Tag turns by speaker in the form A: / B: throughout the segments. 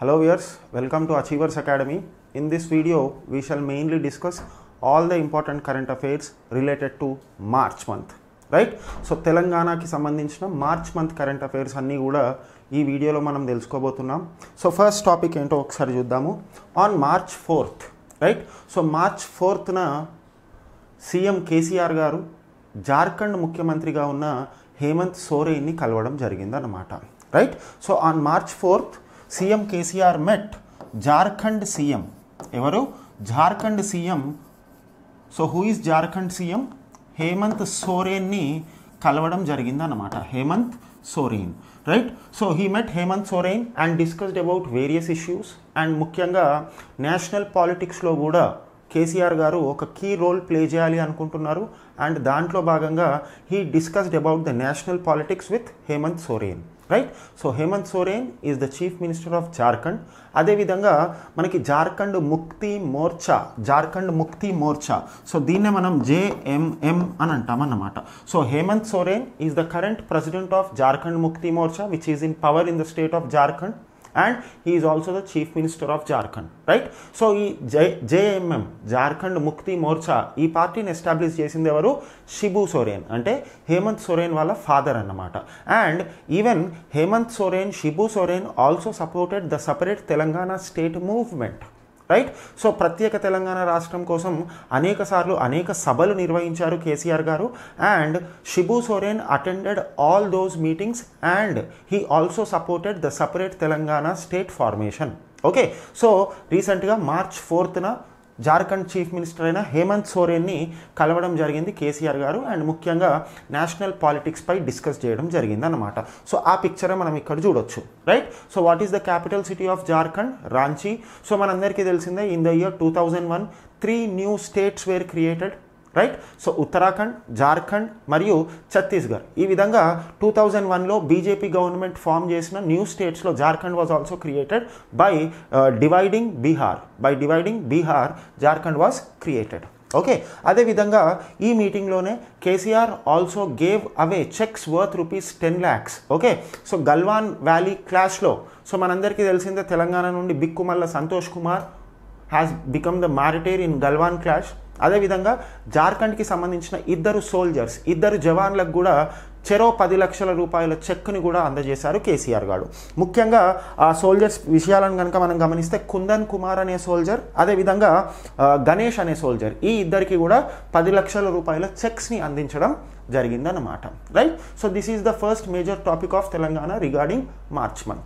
A: Hello viewers, welcome to Achievers Academy. In this video, we shall mainly discuss all the important current affairs related to March month. Right so తెలంగాణకి సంబంధించిన March month current affairs అన్నీ కూడా ఈ వీడియోలో మనం తెలుసుకోబోతున్నాం so first topic ఏంటో ఒకసారి చూద్దాము on March fourth right so March ఫోర్త్న సీఎం కేసీఆర్ గారు జార్ఖండ్ ముఖ్యమంత్రిగా ఉన్న హేమంత్ సోరేన్ని కలవడం జరిగిందన్నమాట right so on March fourth CM KCR met Jharkhand CM ఎవరు Jharkhand CM so who is Jharkhand CM Hemant సోరేన్ని కలవడం జరిగిందన్నమాట Hemant Soren right so he met Hemant Soren and discussed about various issues and ముఖ్యంగా నేషనల్ పాలిటిక్స్లో కూడా కేసీఆర్ గారు ఒక కీ రోల్ ప్లే చేయాలి అనుకుంటున్నారు అండ్ దాంట్లో భాగంగా he discussed about the national politics with Hemant Soren right so Hemant Soren is the chief minister of Jharkhand అదేవిధంగా మనకి జార్ఖండ్ ముక్తి మోర్చా జార్ఖండ్ ముక్తి మోర్చా సో దీన్నే మనం జేఎంఎం అని అంటామన్నమాట so Hemant Soren is the current president of Jharkhand Mukti Morcha which is in power in the state of Jharkhand and he is also the chief minister of Jharkhand right so ఈ J JMM Jharkhand Mukti Morcha ఈ పార్టీని establish చేసింది ఎవరు షిబు సోరేన్ అంటే హేమంత్ సోరేన్ వాళ్ళ ఫాదర్ అన్నమాట and even Hemant Soren Shibu Soren also supported the separate Telangana state movement right so ప్రత్యేక తెలంగాణ రాష్ట్రం కోసం అనేక సార్లు అనేక సభలు నిర్వహించారు కేసీఆర్ గారు and Shibu Soren attended all those meetings and he also supported the separate Telangana state formation okay so రీసెంట్గా మార్చ్ ఫోర్త్న జార్ఖండ్ చీఫ్ మినిస్టర్ అయిన హేమంత్ సోరెన్ని కలవడం జరిగింది కేసీఆర్ గారు అండ్ ముఖ్యంగా నేషనల్ పాలిటిక్స్పై డిస్కస్ చేయడం జరిగింది అనమాట సో ఆ పిక్చరే మనం ఇక్కడ చూడొచ్చు right so what is the capital city of Jharkhand Ranchi so మనందరికీ తెలిసిందే in the year two thousand one three new states were created right so Uttarakhand Jharkhand మరియు ఛత్తీస్గఢ్ ఈ విధంగా టూ థౌజండ్ వన్లో బీజేపీ గవర్నమెంట్ ఫామ్ చేసిన న్యూ స్టేట్స్లో Jharkhand was also created by dividing Bihar by dividing Bihar Jharkhand was created okay అదేవిధంగా ఈ మీటింగ్లోనే KCR also gave away cheques worth rupees ten lakhs okay so Galwan valley క్లాష్లో సో మనందరికీ తెలిసిందే తెలంగాణ నుండి Bikkumalla Santosh Kumar has become the martyr in Galwan clash అదేవిధంగా జార్ఖండ్కి సంబంధించిన ఇద్దరు సోల్జర్స్ ఇద్దరు జవాన్లకు కూడా చెరో పది లక్షల రూపాయల చెక్ని కూడా అందజేశారు కేసీఆర్ గారు ముఖ్యంగా ఆ సోల్జర్స్ విషయాలను కనుక మనం గమనిస్తే కుందన్ కుమార్ అనే సోల్జర్ అదేవిధంగా గణేష్ అనే సోల్జర్ ఈ ఇద్దరికి కూడా పది లక్షల రూపాయల చెక్స్ని అందించడం జరిగిందన్నమాట right so this is the first major topic of Telangana regarding March month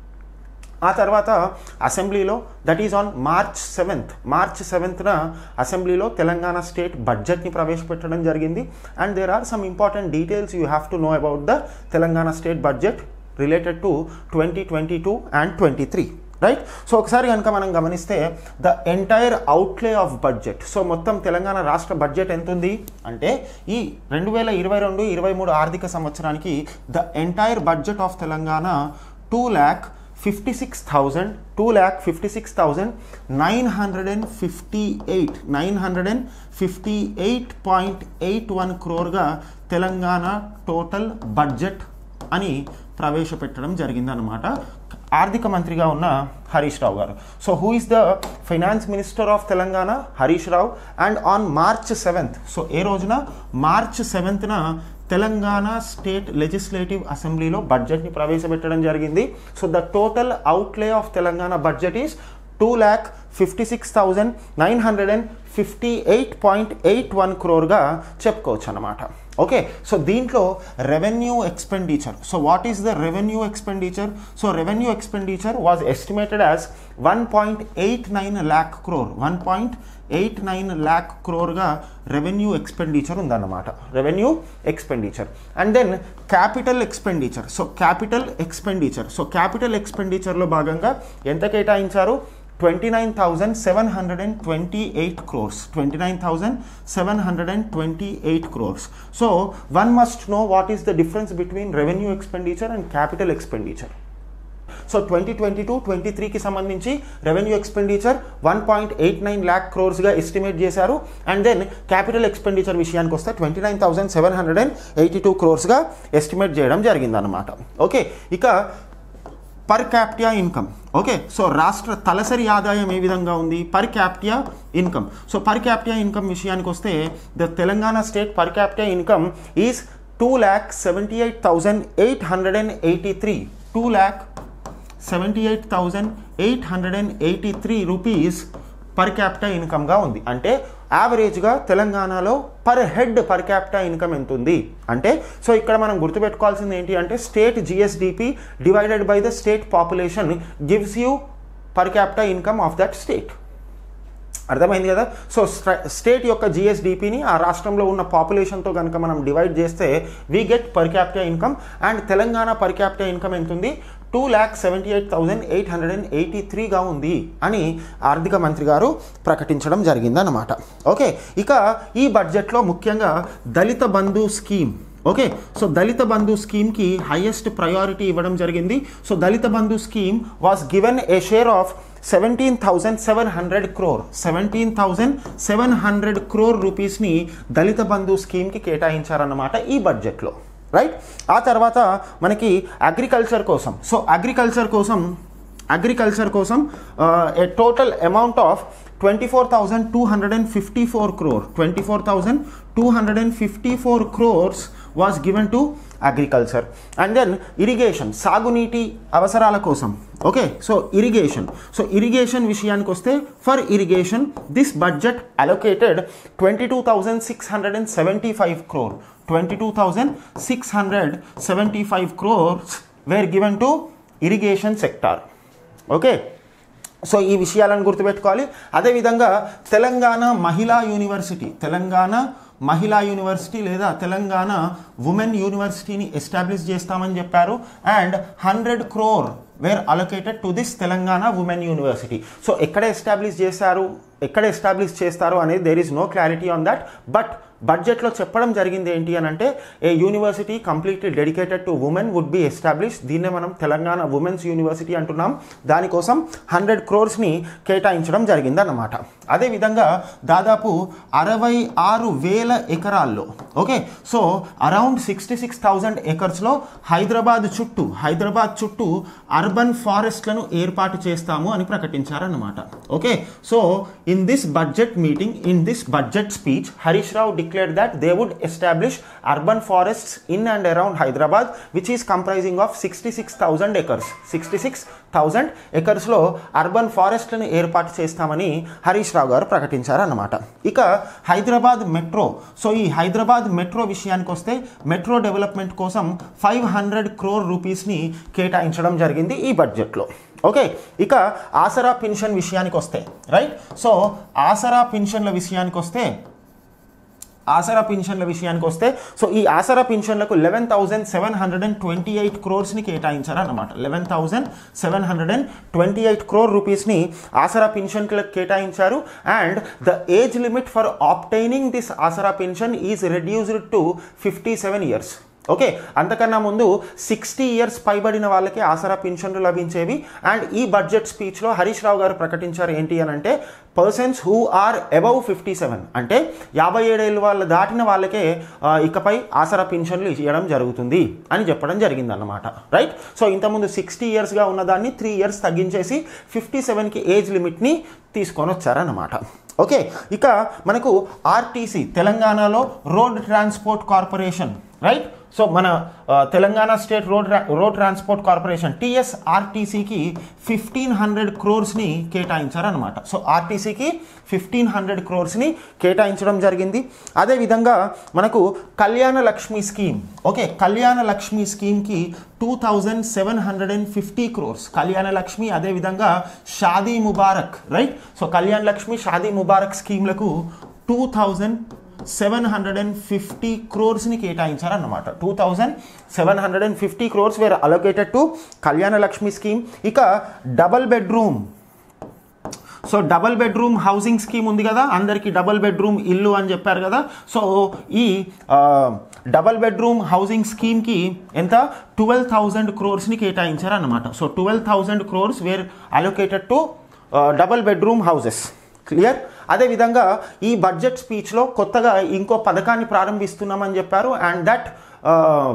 A: ఆ తర్వాత అసెంబ్లీలో that is on March seventh March సెవెంత్న అసెంబ్లీలో తెలంగాణ స్టేట్ బడ్జెట్ని ప్రవేశపెట్టడం జరిగింది and there are some important details you have to know about the Telangana state budget related to twenty twenty two and twenty three right so ఒకసారి కనుక మనం గమనిస్తే the entire outlay of budget so మొత్తం తెలంగాణ రాష్ట్ర budget ఎంత ఉంది అంటే ఈ రెండు వేల ఇరవై రెండు ఇరవై మూడు ఆర్థిక సంవత్సరానికి the entire budget of Telangana two lakh fifty six thousand two lakh fifty six thousand nine hundred and fifty eight nine hundred and fifty eight point eight one క్రోర్గా తెలంగాణ టోటల్ బడ్జెట్ అని ప్రవేశపెట్టడం జరిగిందనమాట ఆర్థిక మంత్రిగా ఉన్న Harish Rao garu so who is the finance minister of Telangana Harish Rao and on March seventh so ఏ రోజున March సెవెంత్న తెలంగాణ స్టేట్ లెజిస్లేటివ్ అసెంబ్లీలో బడ్జెట్ని ప్రవేశపెట్టడం జరిగింది so the total outlay of Telangana budget is two lakh fifty six thousand nine hundred and fifty eight point eight one క్రోర్గా చెప్పుకోవచ్చు అనమాట ఓకే సో దీంట్లో revenue expenditure so what is the revenue expenditure so revenue expenditure was estimated as one point eight nine lakh crore one point eight nine lakh క్రోర్గా revenue expenditure ఉందన్నమాట revenue expenditure and then capital expenditure so capital expenditure so capital ఎక్స్పెండిచర్లో భాగంగా ఎంత కేటాయించారు twenty nine thousand seven hundred and twenty eight crores twenty nine thousand seven hundred and twenty eight crores so one must know what is the difference between revenue expenditure and capital expenditure so twenty twenty two twenty త్రీకి సంబంధించి revenue expenditure one point eight nine lakh క్రోర్స్గా estimate చేశారు and then capital expenditure విషయానికి వస్తే twenty nine thousand seven hundred and eighty two క్రోర్స్గా estimate చేయడం జరిగిందనమాట okay ఇక per capita income okay so రాష్ట్ర తలసరి ఆదాయం ఏ విధంగా ఉంది per capita income so per capita income విషయానికి వస్తే the Telangana state per capita income is two lakh seventy eight thousand eight hundred and eighty three two lakh seventy eight thousand eight hundred and eighty three rupees per capita ఇన్కమ్గా ఉంది అంటే యావరేజ్గా తెలంగాణలో per head per capita income ఎంత ఉంది అంటే so ఇక్కడ మనం గుర్తుపెట్టుకోవాల్సింది ఏంటి అంటే state GSDP divided by the state population gives you per capita income of that state అర్థమైంది కదా సో స్టేట్ యొక్క జిఎస్డిపిని ఆ రాష్ట్రంలో ఉన్న పాపులేషన్తో కనుక మనం డివైడ్ చేస్తే we get per capita income and Telangana per capita income ఎంత ఉంది two lakh seventy eight thousand eight hundred and eighty త్రీగా ఉంది అని ఆర్థిక మంత్రి గారు ప్రకటించడం జరిగిందన్నమాట ఓకే ఇక ఈ బడ్జెట్లో ముఖ్యంగా Dalit Bandhu scheme okay so Dalit Bandhu స్కీమ్కి హైయెస్ట్ ప్రయారిటీ ఇవ్వడం జరిగింది so Dalit Bandhu scheme was given a share of seventeen thousand seven hundred crore seventeen thousand seven hundred crore రూపీస్ని దళిత బంధు స్కీమ్కి కేటాయించారన్నమాట ఈ బడ్జెట్లో రైట్ ఆ తర్వాత మనకి అగ్రికల్చర్ కోసం సో అగ్రికల్చర్ కోసం అగ్రికల్చర్ కోసం a total amount of twenty four thousand two hundred and fifty four crore twenty four thousand two hundred and fifty four crores was given to agriculture and then irrigation సాగునీటి అవసరాల కోసం okay so irrigation so irrigation విషయానికి వస్తే for irrigation this budget allocated twenty two thousand six hundred and seventy five crore twenty two thousand six hundred seventy five crores were given to irrigation sector okay so ఈ విషయాలను గుర్తుపెట్టుకోవాలి అదేవిధంగా తెలంగాణ మహిళా university Telangana మహిళా university లేదా Telangana women యూనివర్సిటీని ఎస్టాబ్లిష్ చేస్తామని చెప్పారు and hundred crore were allocated to this Telangana women university so ఎక్కడ ఎస్టాబ్లిష్ చేశారు ఎక్కడ ఎస్టాబ్లిష్ చేస్తారు అనేది there is no clarity on that but బడ్జెట్లో చెప్పడం జరిగింది ఏంటి అని అంటే a university completely dedicated to women would be establish దీన్నే మనం తెలంగాణ ఉమెన్స్ యూనివర్సిటీ అంటున్నాం దానికోసం హండ్రెడ్ క్రోర్స్ని కేటాయించడం జరిగిందన్నమాట అదేవిధంగా దాదాపు అరవై ఆరు వేల ఎకరాల్లో okay so around sixty six thousand ఎకర్స్లో హైదరాబాద్ చుట్టూ హైదరాబాద్ చుట్టూ అర్బన్ ఫారెస్ట్లను ఏర్పాటు చేస్తాము అని ప్రకటించారన్నమాట okay so in this budget meeting in this budget speech Harish Rao declared that they would establish urban forests in and around Hyderabad, which is comprising of 66,000 acres. 66,000 ఎకర్స్లో urban ఫారెస్ట్లను ఏర్పాటు చేస్తామని హరీష్ రావు గారు ప్రకటించారన్నమాట ఇక హైదరాబాద్ మెట్రో సో ఈ హైదరాబాద్ మెట్రో విషయానికి వస్తే మెట్రో డెవలప్మెంట్ కోసం five hundred crore రూపీస్ని కేటాయించడం జరిగింది ఈ బడ్జెట్లో ఓకే ఇక ఆసరా పెన్షన్ విషయానికి వస్తే రైట్ సో ఆసరా పెన్షన్ల విషయానికి వస్తే ఆసరా పెన్షన్ల విషయానికి వస్తే సో ఈ ఆసరా పెన్షన్లకు eleven thousand seven hundred and twenty eight క్రోర్స్ని కేటాయించారన్నమాట eleven thousand seven hundred and twenty eight crore రూపీస్ని ఆసరా పెన్షన్లకు కేటాయించారు and the age limit for obtaining this Aasara pension is reduced to fifty seven years okay అంతకన్నా ముందు సిక్స్టీ ఇయర్స్ పైబడిన వాళ్ళకి ఆసరా పెన్షన్లు లభించేవి అండ్ ఈ బడ్జెట్ స్పీచ్లో హరీష్ రావు గారు ప్రకటించారు ఏంటి అని అంటే persons who are above fifty seven అంటే యాభై ఏడేళ్ళ వాళ్ళు దాటిన వాళ్ళకే ఆ, ఇకపై ఆసరా పెన్షన్లు ఇవ్వడం జరుగుతుంది అని చెప్పడం జరిగిందన్నమాట రైట్ సో ఇంతకుముందు సిక్స్టీ ఇయర్స్గా ఉన్నదాన్ని త్రీ ఇయర్స్ తగ్గించేసి ఫిఫ్టీ సెవెన్కి ఏజ్ లిమిట్ని తీసుకొని వచ్చారన్నమాట ఓకే ఇక మనకు ఆర్టీసీ తెలంగాణలో road transport corporation right so మన ఆ, తెలంగాణ స్టేట్ రోడ్ రా- రోడ్ ట్రాన్స్పోర్ట్ కార్పొరేషన్ టీఎస్ఆర్టీసీకి ఫిఫ్టీన్ హండ్రెడ్ క్రోర్స్ని కేటాయించారనమాట సో ఆర్టీసీకి ఫిఫ్టీన్ హండ్రెడ్ క్రోర్స్ని కేటాయించడం జరిగింది అదేవిధంగా మనకు కళ్యాణ లక్ష్మి స్కీమ్ ఓకే కళ్యాణ లక్ష్మి స్కీమ్కి two thousand seven hundred and fifty crores Kalyana Lakshmi అదేవిధంగా షాదీ ముబారక్ రైట్ సో కళ్యాణ లక్ష్మి షాదీ ముబారక్ స్కీమ్లకు two thousand seven hundred and fifty క్రోర్స్ని కేటాయించారన్నమాట two thousand seven hundred and fifty crores were allocated to Kalyana Lakshmi scheme ఇక double bedroom so double bedroom housing scheme ఉంది కదా అందరికీ double bedroom ఇల్లు అని చెప్పారు కదా సో ఈ డబల్ బెడ్రూమ్ హౌసింగ్ స్కీమ్కి ఎంత ట్వెల్వ్ థౌజండ్ క్రోర్స్ని కేటాయించారు అనమాట so twelve thousand crores were allocated to double bedroom houses clear అదేవిధంగా ఈ బడ్జెట్ స్పీచ్లో కొత్తగా ఇంకో పథకాన్ని ప్రారంభిస్తున్నామని చెప్పారు and that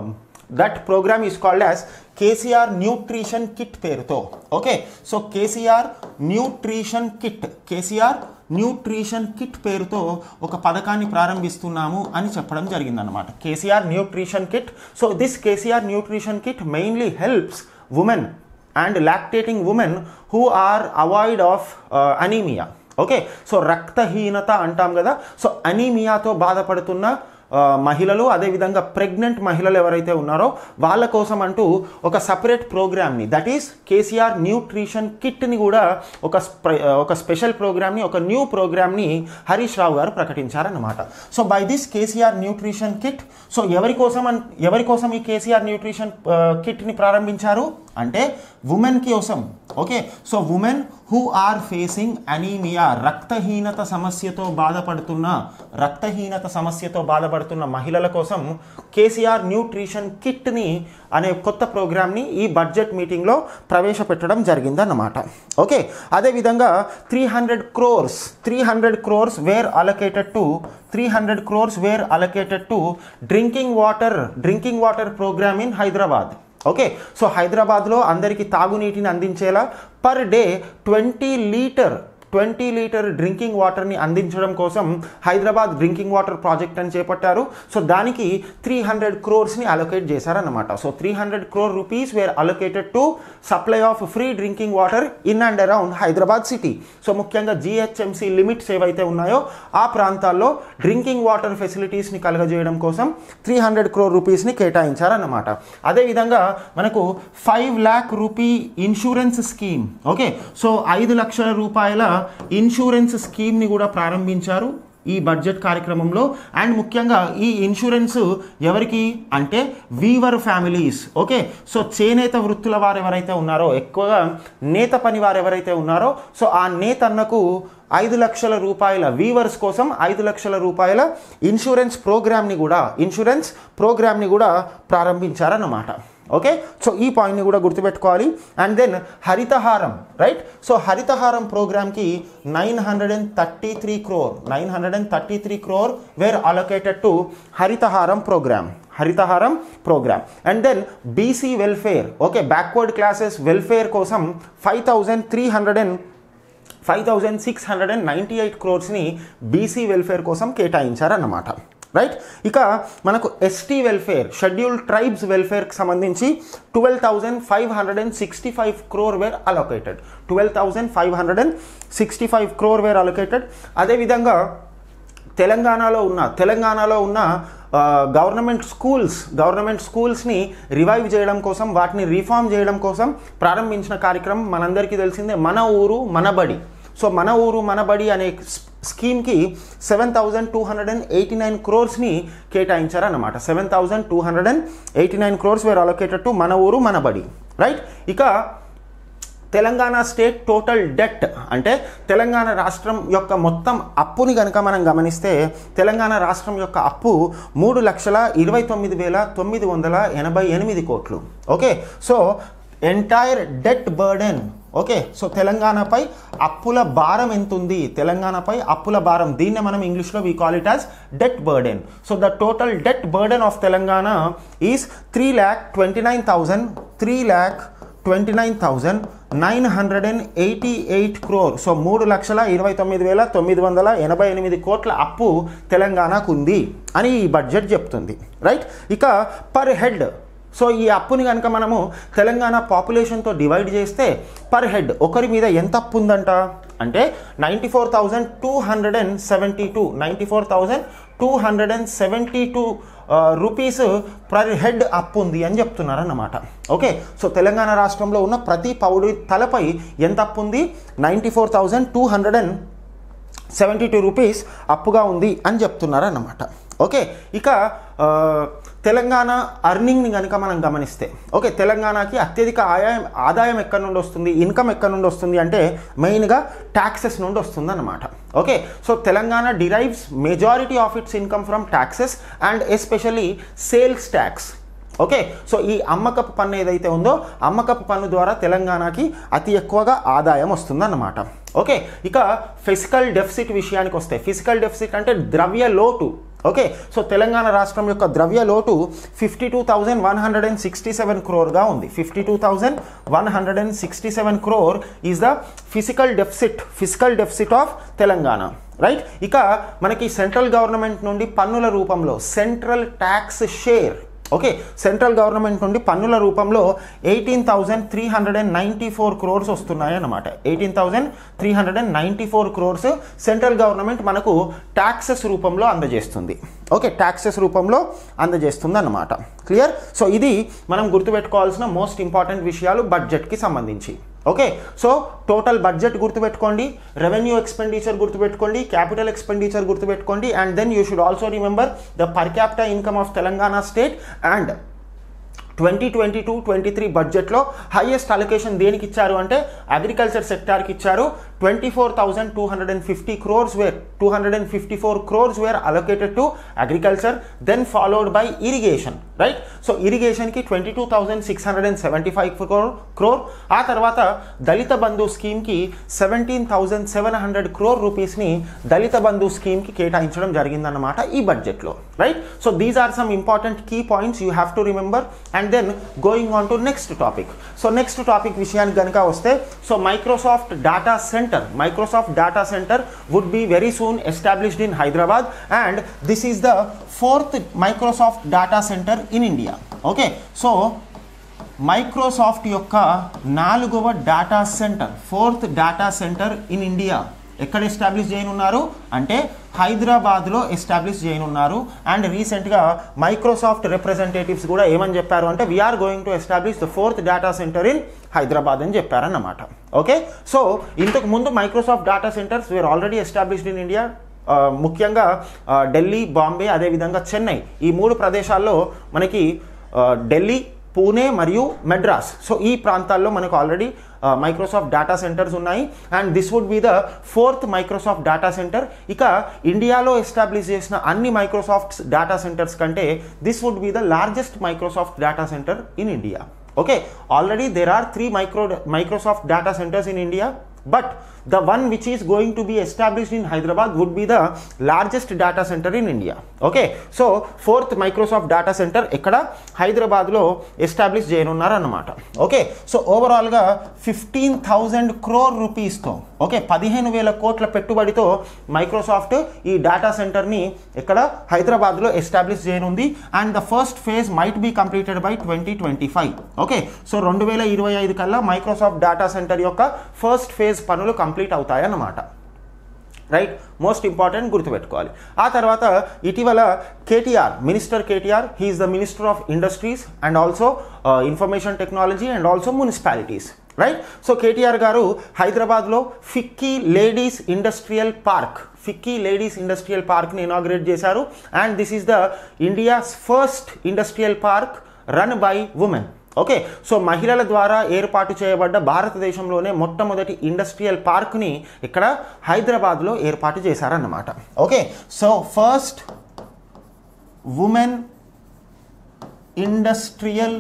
A: that program is called as KCR nutrition kit పేరుతో okay so KCR nutrition kit KCR nutrition kit పేరుతో ఒక పథకాన్ని ప్రారంభిస్తున్నాము అని చెప్పడం జరిగిందనమాట KCR nutrition kit so this KCR nutrition kit mainly helps women and lactating women who are avoid of anaemia okay so రక్తహీనత అంటాం కదా సో అనీమియాతో బాధపడుతున్న ఆ, మహిళలు అదేవిధంగా ప్రెగ్నెంట్ మహిళలు ఎవరైతే ఉన్నారో వాళ్ళ కోసం అంటూ ఒక సపరేట్ ప్రోగ్రామ్ని దట్ ఈస్ కేసీఆర్ న్యూట్రిషన్ కిట్ని కూడా ఒక స్ప్ర- ఒక స్పెషల్ ప్రోగ్రామ్ని ఒక న్యూ ప్రోగ్రామ్ని హరీష్ రావు గారు ప్రకటించారన్నమాట so by this KCR nutrition kit so ఎవరి కోసం అన్- ఎవరి కోసం ఈ కేసీఆర్ న్యూట్రిషన్ కిట్ని ప్రారంభించారు అంటే ఉమెన్ కోసం okay so women who are facing anaemia రక్తహీనత సమస్యతో బాధపడుతున్న రక్తహీనత సమస్యతో బాధపడుతున్న మహిళల కోసం కేసీఆర్ న్యూట్రిషన్ కిట్ని అనే కొత్త ప్రోగ్రామ్ని ఈ బడ్జెట్ మీటింగ్లో ప్రవేశపెట్టడం జరిగిందన్నమాట ఓకే అదేవిధంగా three hundred crores three hundred crores were allocated to three hundred crores were allocated to drinking water drinking water program in Hyderabad okay so హైదరాబాద్లో అందరికీ తాగునీటిని అందించేలా per day twenty litre twenty litre drinking వాటర్ని అందించడం కోసం హైదరాబాద్ డ్రింకింగ్ వాటర్ ప్రాజెక్ట్ అని చేపట్టారు సో దానికి త్రీ హండ్రెడ్ క్రోర్స్ని అలొకేట్ చేశారన్నమాట so three hundred crore rupees were allocated to supply of free drinking water in and around Hyderabad city so ముఖ్యంగా GHMC limits ఏవైతే ఉన్నాయో ఆ ప్రాంతాల్లో డ్రింకింగ్ వాటర్ ఫెసిలిటీస్ని కలగజేయడం కోసం త్రీ హండ్రెడ్ క్రోర్ రూపీస్ని కేటాయించారన్నమాట అదేవిధంగా మనకు five lakh rupee insurance scheme okay so ఐదు లక్షల రూపాయల ఇన్సూరెన్స్ స్కీమ్ని కూడా ప్రారంభించారు ఈ బడ్జెట్ కార్యక్రమంలో అండ్ ముఖ్యంగా ఈ ఇన్సూరెన్స్ ఎవరికి అంటే వీవర్ ఫ్యామిలీస్ ఓకే సో చేనేత వృత్తుల వారు ఎవరైతే ఉన్నారో ఎక్కువగా నేత పని వారు ఎవరైతే ఉన్నారో సో ఆ నేతన్నకు ఐదు లక్షల రూపాయల వీవర్స్ కోసం ఐదు లక్షల రూపాయల ఇన్సూరెన్స్ ప్రోగ్రామ్ని కూడా ఇన్సూరెన్స్ ప్రోగ్రామ్ని కూడా ప్రారంభించారన్నమాట ఓకే సో ఈ పాయింట్ని కూడా గుర్తుపెట్టుకోవాలి and then Haritha Haram right so Haritha Haram ప్రోగ్రామ్కి nine hundred and thirty three crore nine hundred and thirty three crore were allocated to Haritha Haram program Haritha Haram program and then BC welfare okay backward classes welfare కోసం five thousand three hundred and five thousand six hundred and ninety eight క్రోర్స్ని BC welfare కోసం కేటాయించారన్నమాట right ఇక మనకు ST welfare schedule tribes వెల్ఫేర్కి సంబంధించి twelve thousand five hundred and sixty five crore were allocated twelve thousand five hundred and sixty five crore were allocated అదేవిధంగా తెలంగాణలో ఉన్న తెలంగాణలో ఉన్న గవర్నమెంట్ స్కూల్స్ గవర్నమెంట్ స్కూల్స్ని రివైవ్ చేయడం కోసం వాటిని రిఫార్మ్ చేయడం కోసం ప్రారంభించిన కార్యక్రమం మనందరికీ తెలిసిందే మన ఊరు మన బడి సో మన ఊరు మన బడి అనే స్- స్కీమ్కి seven thousand two hundred and eighty nine క్రోర్స్ని కేటాయించారన్నమాట seven thousand two hundred and eighty nine crores were allocated to మన ఊరు మన బడి రైట్ ఇక తెలంగాణ స్టేట్ టోటల్ డెట్ అంటే తెలంగాణ రాష్ట్రం యొక్క మొత్తం అప్పుని కనుక మనం గమనిస్తే తెలంగాణ రాష్ట్రం యొక్క అప్పు మూడు లక్షల ఇరవై తొమ్మిది వేల తొమ్మిది వందల ఎనభై ఎనిమిది కోట్లు okay so entire debt burden okay so తెలంగాణపై అప్పుల భారం ఎంత ఉంది తెలంగాణపై అప్పుల భారం దీన్నే మనం ఇంగ్లీష్లో we call it as debt burden so the total debt burden of Telangana is three lakh twenty nine thousand three lakh twenty nine thousand nine hundred and eighty eight crore so మూడు లక్షల ఇరవై తొమ్మిది వేల తొమ్మిది వందల ఎనభై ఎనిమిది కోట్ల అప్పు తెలంగాణకు ఉంది అని ఈ బడ్జెట్ చెప్తుంది రైట్ ఇక పర్ హెడ్ సో ఈ అప్పుని కనుక మనము తెలంగాణ పాపులేషన్తో డివైడ్ చేస్తే పర్ హెడ్ ఒకరి మీద ఎంత అప్పు ఉందంట అంటే ninety four thousand two hundred and seventy two ninety four thousand two hundred and seventy two rupees per head అప్పు ఉంది అని చెప్తున్నారు అన్నమాట ఓకే సో తెలంగాణ రాష్ట్రంలో ఉన్న ప్రతి పౌరుడి తలపై ఎంత అప్పు ఉంది ninety four thousand two hundred and seventy two rupees అప్పుగా ఉంది అని చెప్తున్నారు అన్నమాట ఓకే ఇక ఆ, తెలంగాణ అర్నింగ్ని కనుక మనం గమనిస్తే ఓకే తెలంగాణకి అత్యధిక ఆదాయం ఆదాయం ఎక్కడి నుండి వస్తుంది ఇన్కమ్ ఎక్కడి నుండి వస్తుంది అంటే మెయిన్గా ట్యాక్సెస్ నుండి వస్తుంది అనమాట okay so Telangana derives majority of its income from taxes and especially sales tax okay so ఈ అమ్మకపు పన్ను ఏదైతే ఉందో అమ్మకపు పన్ను ద్వారా తెలంగాణకి అతి ఎక్కువగా ఆదాయం వస్తుందన్నమాట ఓకే ఇక ఫిజికల్ డెఫిసిట్ విషయానికి వస్తే ఫిజికల్ డెఫిసిట్ అంటే ద్రవ్య లోటు ఓకే సో తెలంగాణ రాష్ట్రం యొక్క ద్రవ్య లోటు fifty two thousand one hundred and sixty seven క్రోర్గా ఉంది fifty two thousand one hundred and sixty seven crore is the physical deficit physical deficit of Telangana right ఇక మనకి సెంట్రల్ గవర్నమెంట్ నుండి పన్నుల రూపంలో central tax share okay central government నుండి పన్నుల రూపంలో eighteen thousand three hundred and ninety four crores వస్తున్నాయి అన్నమాట eighteen thousand three hundred and ninety four crores central government మనకు ట్యాక్సెస్ రూపంలో అందజేస్తుంది ఓకే ట్యాక్సెస్ రూపంలో అందజేస్తుంది అన్నమాట క్లియర్ సో ఇది మనం గుర్తుపెట్టుకోవాల్సిన మోస్ట్ ఇంపార్టెంట్ విషయాలు బడ్జెట్కి సంబంధించి ఓకే సో టోటల్ బడ్జెట్ గుర్తుపెట్టుకోండి రెవెన్యూ ఎక్స్పెండిచర్ గుర్తుపెట్టుకోండి క్యాపిటల్ ఎక్స్పెండిచర్ గుర్తుపెట్టుకోండి and then you should also remember the per capital income of Telangana state and twenty twenty two twenty three బడ్జెట్లో హైయెస్ట్ అలొకేషన్ దేనికి ఇచ్చారు అంటే అగ్రికల్చర్ సెక్టార్కి ఇచ్చారు twenty four thousand two hundred and fifty crores were two hundred and fifty four crores were allocated to agriculture then followed by irrigation right so ఇరిగేషన్కి twenty two thousand six hundred and seventy five crore crore ఆ తర్వాత దళిత బంధు స్కీమ్కి seventeen thousand seven hundred crore రూపీస్ని దళిత బంధు స్కీమ్కి కేటాయించడం జరిగిందన్నమాట ఈ బడ్జెట్లో right so these are some important key points you have to remember and then going on to next topic so next topic విషయానికి కనుక వస్తే so Microsoft data center Microsoft data center would be very soon established in Hyderabad and this is the fourth Microsoft data center in India okay so Microsoft యొక్క నాలుగవ data center fourth data center in India ఎక్కడ establish చేయనున్నారు అంటే హైదరాబాద్లో establish చేయనున్నారు and రీసెంట్గా Microsoft representatives కూడా ఏమని చెప్పారు అంటే we are going to establish the fourth data center in Hyderabad అని చెప్పారన్నమాట ఓకే సో ఇంతకు ముందు Microsoft data centers we are already established in India ఆ, ముఖ్యంగా ఆ, ఢిల్లీ బాంబే అదేవిధంగా చెన్నై ఈ మూడు ప్రదేశాల్లో మనకి ఆ, ఢిల్లీ పూణే మరియు మెడ్రాస్ సో ఈ ప్రాంతాల్లో మనకు ఆల్రెడీ మైక్రోసాఫ్ట్ డేటా సెంటర్స్ ఉన్నాయి and this would be the fourth Microsoft data center ఇక ఇండియాలో ఎస్టాబ్లిష్ చేసిన అన్ని మైక్రోసాఫ్ట్ డేటా సెంటర్స్ కంటే this would be the largest Microsoft data center in India okay already there are three micro Microsoft data centers in India but the one which is going to be established in hyderabad would be the largest data center in india okay so fourth microsoft data center ఇక్కడ హైదరాబాద్లో establish చేయనున్నారు అన్నమాట okay so ఓవరాల్గా fifteen thousand crore రూపీస్తో okay పదిహేను వేల కోట్ల పెట్టుబడితో మైక్రోసాఫ్ట్ ఈ డేటా సెంటర్ని ఇక్కడ హైదరాబాద్లో ఎస్టాబ్లిష్ చేయనుంది and the first phase might be completed by twenty twenty five okay so రెండు వేల ఇరవై ఐదు కల్లా మైక్రోసాఫ్ట్ డేటా సెంటర్ యొక్క ఫస్ట్ ఫేజ్ పనులు కంప్లీట్ అవుతాయన్నమాట రైట్ మోస్ట్ ఇంపార్టెంట్ గుర్తుపెట్టుకోవాలి ఆ తర్వాత ఇటీవల KTR minister KTR he is the minister of industries and also information technology and also municipalities right so KTR గారు హైదరాబాద్లో FICCI ladies industrial park FICCI ladies industrial పార్క్ని ఇనాగ్రేట్ చేశారు and this is the India's first industrial park run by women okay so మహిళల ద్వారా ఏర్పాటు చేయబడ్డ భారతదేశంలోనే మొట్టమొదటి ఇండస్ట్రియల్ పార్క్ని ఇక్కడ హైదరాబాద్లో ఏర్పాటు చేశారన్నమాట okay so first women industrial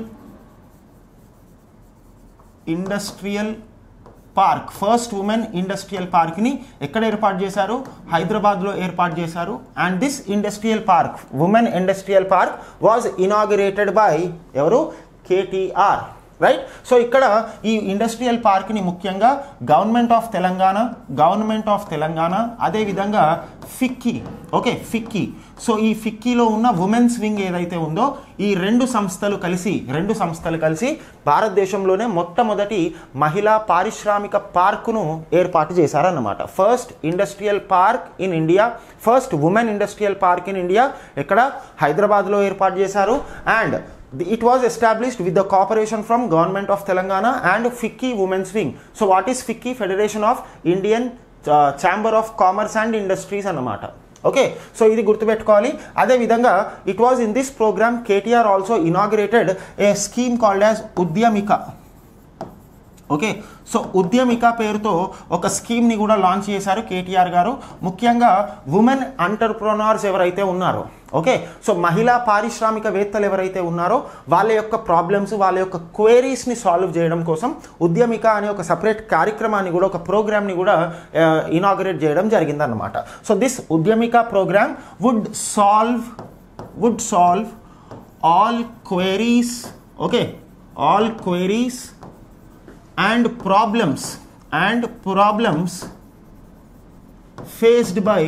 A: industrial park first women industrial పార్క్ని ఎక్కడ ఏర్పాటు చేశారు హైదరాబాద్లో ఏర్పాటు చేశారు and this industrial park women industrial park was inaugurated by ఎవరు కేటీఆర్ రైట్ సో ఇక్కడ ఈ ఇండస్ట్రియల్ పార్క్ని ముఖ్యంగా government of Telangana government of Telangana అదేవిధంగా ఫిక్కీ ఓకే ఫిక్కీ సో ఈ ఫిక్కీలో ఉన్న ఉమెన్స్ వింగ్ ఏదైతే ఉందో ఈ రెండు సంస్థలు కలిసి రెండు సంస్థలు కలిసి భారతదేశంలోనే మొట్టమొదటి మహిళా పారిశ్రామిక పార్కును ఏర్పాటు చేశారన్నమాట first industrial park in India first women industrial park in India ఇక్కడ హైదరాబాద్లో ఏర్పాటు చేశారు and it was established with the cooperation from government of telangana and ficky women's wing so what is ficky federation of indian uh, chamber of commerce and industries అన్నమాట okay so ఇది గుర్తుపెట్టుకోవాలి అదేవిధంగా it was in this program KTR also inaugurated a scheme called as Udyamika okay so Udyamika పేరుతో ఒక స్కీమ్ని కూడా launch చేశారు కేటీఆర్ గారు ముఖ్యంగా ఉమెన్ అంటర్ప్రొనార్స్ ఎవరైతే ఉన్నారో ఓకే సో మహిళా పారిశ్రామికవేత్తలు ఎవరైతే ఉన్నారో వాళ్ళ యొక్క ప్రాబ్లమ్స్ వాళ్ళ యొక్క క్వేరీస్ని సాల్వ్ చేయడం కోసం ఉద్యమిక అనే ఒక సపరేట్ కార్యక్రమాన్ని కూడా ఒక ప్రోగ్రామ్ని కూడా ఇనాగరేట్ చేయడం జరిగిందన్నమాట so this Udyamika program would solve would solve all queries okay all queries and problems and problems faced by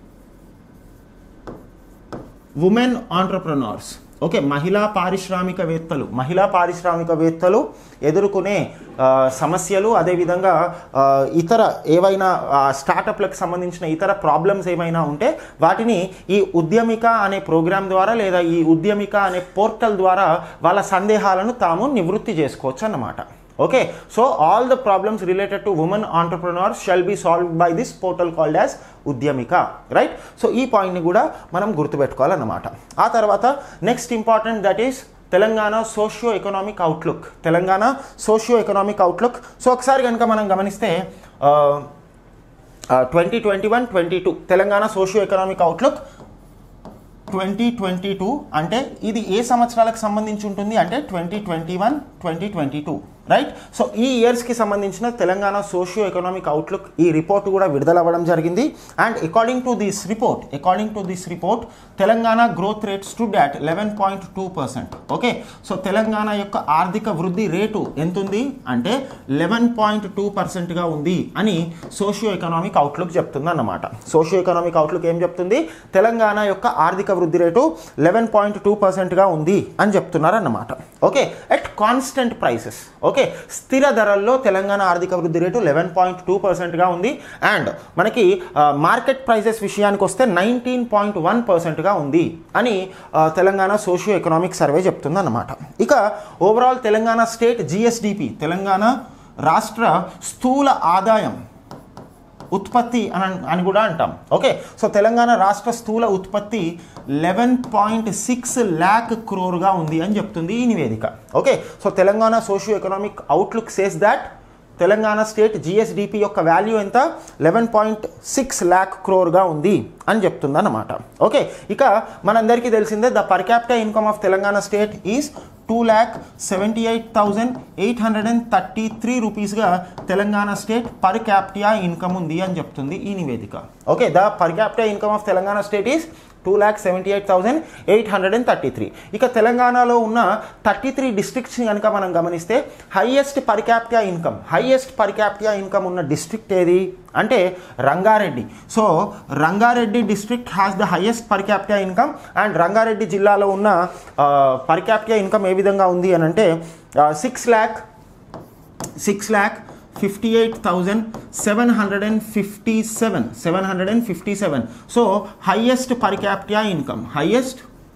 A: women entrepreneurs okay మహిళా పారిశ్రామికవేత్తలు మహిళా పారిశ్రామికవేత్తలు ఎదుర్కొనే ఆ, సమస్యలు అదేవిధంగా ఆ, ఇతర ఏవైనా స్టార్టప్లకు సంబంధించిన ఇతర ప్రాబ్లమ్స్ ఏమైనా ఉంటే వాటిని ఈ ఉద్యమిక అనే ప్రోగ్రామ్ ద్వారా లేదా ఈ ఉద్యమిక అనే పోర్టల్ ద్వారా వాళ్ళ సందేహాలను తాము నివృత్తి చేసుకోవచ్చు అన్నమాట okay so all the problems related to women entrepreneurs shall be solved by this portal called as Udyamika right so ఈ పాయింట్ని కూడా మనం గుర్తుపెట్టుకోవాలన్నమాట ఆ తర్వాత next important that is Telangana socio economic outlook Telangana socio economic outlook so ఒకసారి కనుక మనం గమనిస్తే twenty twenty one twenty two Telangana socio economic outlook twenty twenty two అంటే ఇది ఏ సంవత్సరాలకు సంబంధించి ఉంటుంది అంటే twenty twenty one twenty twenty two right so ఈ ఇయర్స్కి సంబంధించిన తెలంగాణ సోషియో ఎకనామిక్ అవుట్లుక్ ఈ రిపోర్ట్ కూడా విడుదలవ్వడం జరిగింది and according to this report according to this report Telangana growth rate stood at eleven point two percent okay so Telangana యొక్క ఆర్థిక వృద్ధి రేటు ఎంత ఉంది అంటే లెవెన్ పాయింట్ టూ పర్సెంట్గా ఉంది అని సోషియో ఎకనామిక్ అవుట్లుక్ చెప్తుంది అన్నమాట సోషియో ఎకనామిక్ అవుట్లుక్ ఏం చెప్తుంది తెలంగాణ యొక్క ఆర్థిక వృద్ధి రేటు లెవెన్ పాయింట్ టూ పర్సెంట్గా ఉంది అని చెప్తున్నారు అన్నమాట okay at constant prices okay స్థిర ధరల్లో తెలంగాణ ఆర్థిక వృద్ధి రేటు లెవెన్ పాయింట్ టూ పర్సెంట్గా ఉంది అండ్ మనకి మార్కెట్ ప్రైసెస్ విషయానికి వస్తే నైన్టీన్ పాయింట్ వన్ పర్సెంట్గా ఉంది అని ఆ, తెలంగాణ సోషియో ఎకనామిక్ సర్వే చెప్తుంది అన్నమాట ఇక overall Telangana state GSDP Telangana రాష్ట్ర స్థూల ఆదాయం ఉత్పత్తి అని అన్- అని కూడా అంటాం ఓకే సో తెలంగాణ రాష్ట్ర స్థూల ఉత్పత్తి లెవెన్ పాయింట్ సిక్స్ ల్యాక్ క్రోర్గా ఉంది అని చెప్తుంది ఈ నివేదిక okay so Telangana socio economic outlook says that Telangana state GSDP యొక్క వాల్యూ ఎంత లెవెన్ పాయింట్ సిక్స్ ల్యాక్ క్రోర్గా ఉంది అని చెప్తుంది అన్నమాట ఓకే ఇక మనందరికీ తెలిసిందే the per capital income of Telangana state is two lakh seventy eight thousand eight hundred and thirty three రూపీస్గా Telangana state per capita income ఉంది అని చెప్తుంది ఈ నివేదిక okay the per capita income of Telangana state is two lakh seventy eight thousand eight hundred and thirty three ఇక తెలంగాణలో ఉన్న thirty three districts కనుక మనం గమనిస్తే highest per capita income highest per capita income ఉన్న డిస్ట్రిక్ట్ ఏది అంటే Rangareddy so Rangareddy district has the highest per capita income and Rangareddy జిల్లాలో ఉన్న పర్ క్యాపిటా ఇన్కమ్ ఏ విధంగా ఉంది అని అంటే six lakh six lakh fifty eight thousand seven hundred and fifty seven seven hundred and fifty seven so highest per capita income highest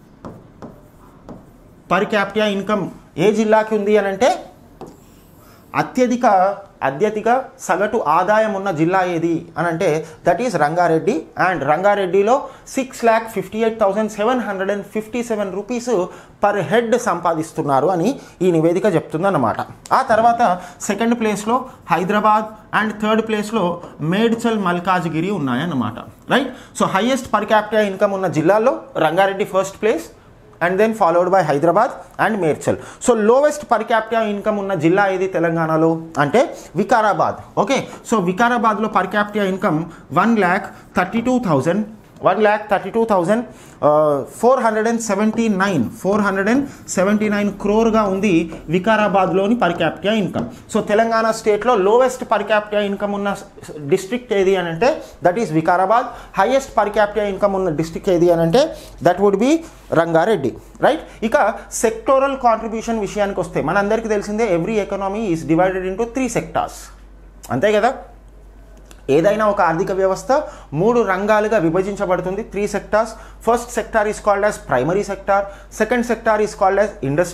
A: per capita income ఏ జిల్లాకి ఉంది అని అంటే అత్యధిక అత్యధిక సగటు ఆదాయం ఉన్న జిల్లా ఏది అని అంటే దట్ ఈస్ రంగారెడ్డి అండ్ రంగారెడ్డిలో six lakh fifty eight thousand seven hundred and fifty seven rupees per head సంపాదిస్తున్నారు అని ఈ నివేదిక చెప్తుందన్నమాట ఆ తర్వాత సెకండ్ ప్లేస్లో హైదరాబాద్ అండ్ థర్డ్ ప్లేస్లో మేడ్చల్ మల్కాజ్గిరి ఉన్నాయన్నమాట right so highest per capital income ఉన్న జిల్లాల్లో Rangareddy first place and then followed by Hyderabad and Medchal so lowest per capita income ఉన్న జిల్లా ఏది తెలంగాణలో అంటే వికారాబాద్ ఓకే సో వికారాబాద్లో per capita income one lakh thirty two thousand one lakh thirty two thousand four hundred and seventy nine four hundred and seventy nine క్రోర్గా ఉంది వికారాబాద్లోని per capita income so Telangana స్టేట్లో లోవెస్ట్ పర్ క్యాపిటా ఇన్కమ్ ఉన్న district ఏది అని అంటే that is Vikarabad highest per capita income ఉన్న district ఏది అని అంటే that would be Rangareddy right ఇక సెక్టోరల్ కాంట్రిబ్యూషన్ విషయానికి వస్తే మనందరికీ తెలిసిందే every economy is divided into three sectors అంతే కదా ఏదైనా ఒక ఆర్థిక వ్యవస్థ మూడు రంగాలుగా విభజించబడుతుంది three sectors first sector is called as primary sector second sector is called as industrial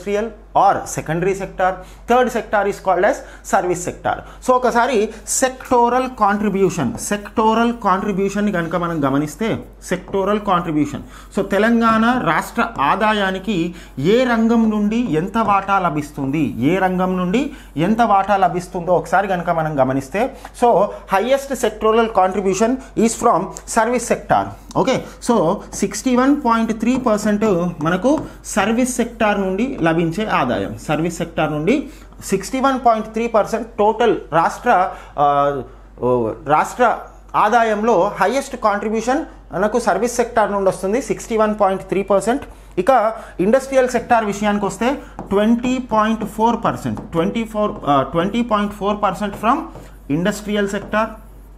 A: or secondary sector third sector is called as service sector so ఒకసారి సెక్టోరల్ కాంట్రిబ్యూషన్ సెక్టోరల్ కాంట్రిబ్యూషన్ని కనుక మనం గమనిస్తే సెక్టోరల్ కాంట్రిబ్యూషన్ సో తెలంగాణ రాష్ట్ర ఆదాయానికి ఏ రంగం నుండి ఎంత వాటా లభిస్తుంది ఏ రంగం నుండి ఎంత వాటా లభిస్తుందో ఒకసారి కనుక మనం గమనిస్తే so highest sectoral contribution is from service sector okay so sixty one point three percent మనకు సర్వీస్ సెక్టార్ నుండి లభించే ఆదాయం సర్వీస్ సెక్టార్ నుండి sixty one point three percent total రాష్ట్ర ఆ, ఓ, రాష్ట్ర ఆదాయంలో హైయెస్ట్ కాంట్రిబ్యూషన్ మనకు సర్వీస్ సెక్టార్ నుండి వస్తుంది sixty one point three percent ఇక ఇండస్ట్రియల్ సెక్టార్ విషయానికి వస్తే twenty point four percent twenty four twenty point four percent from industrial sector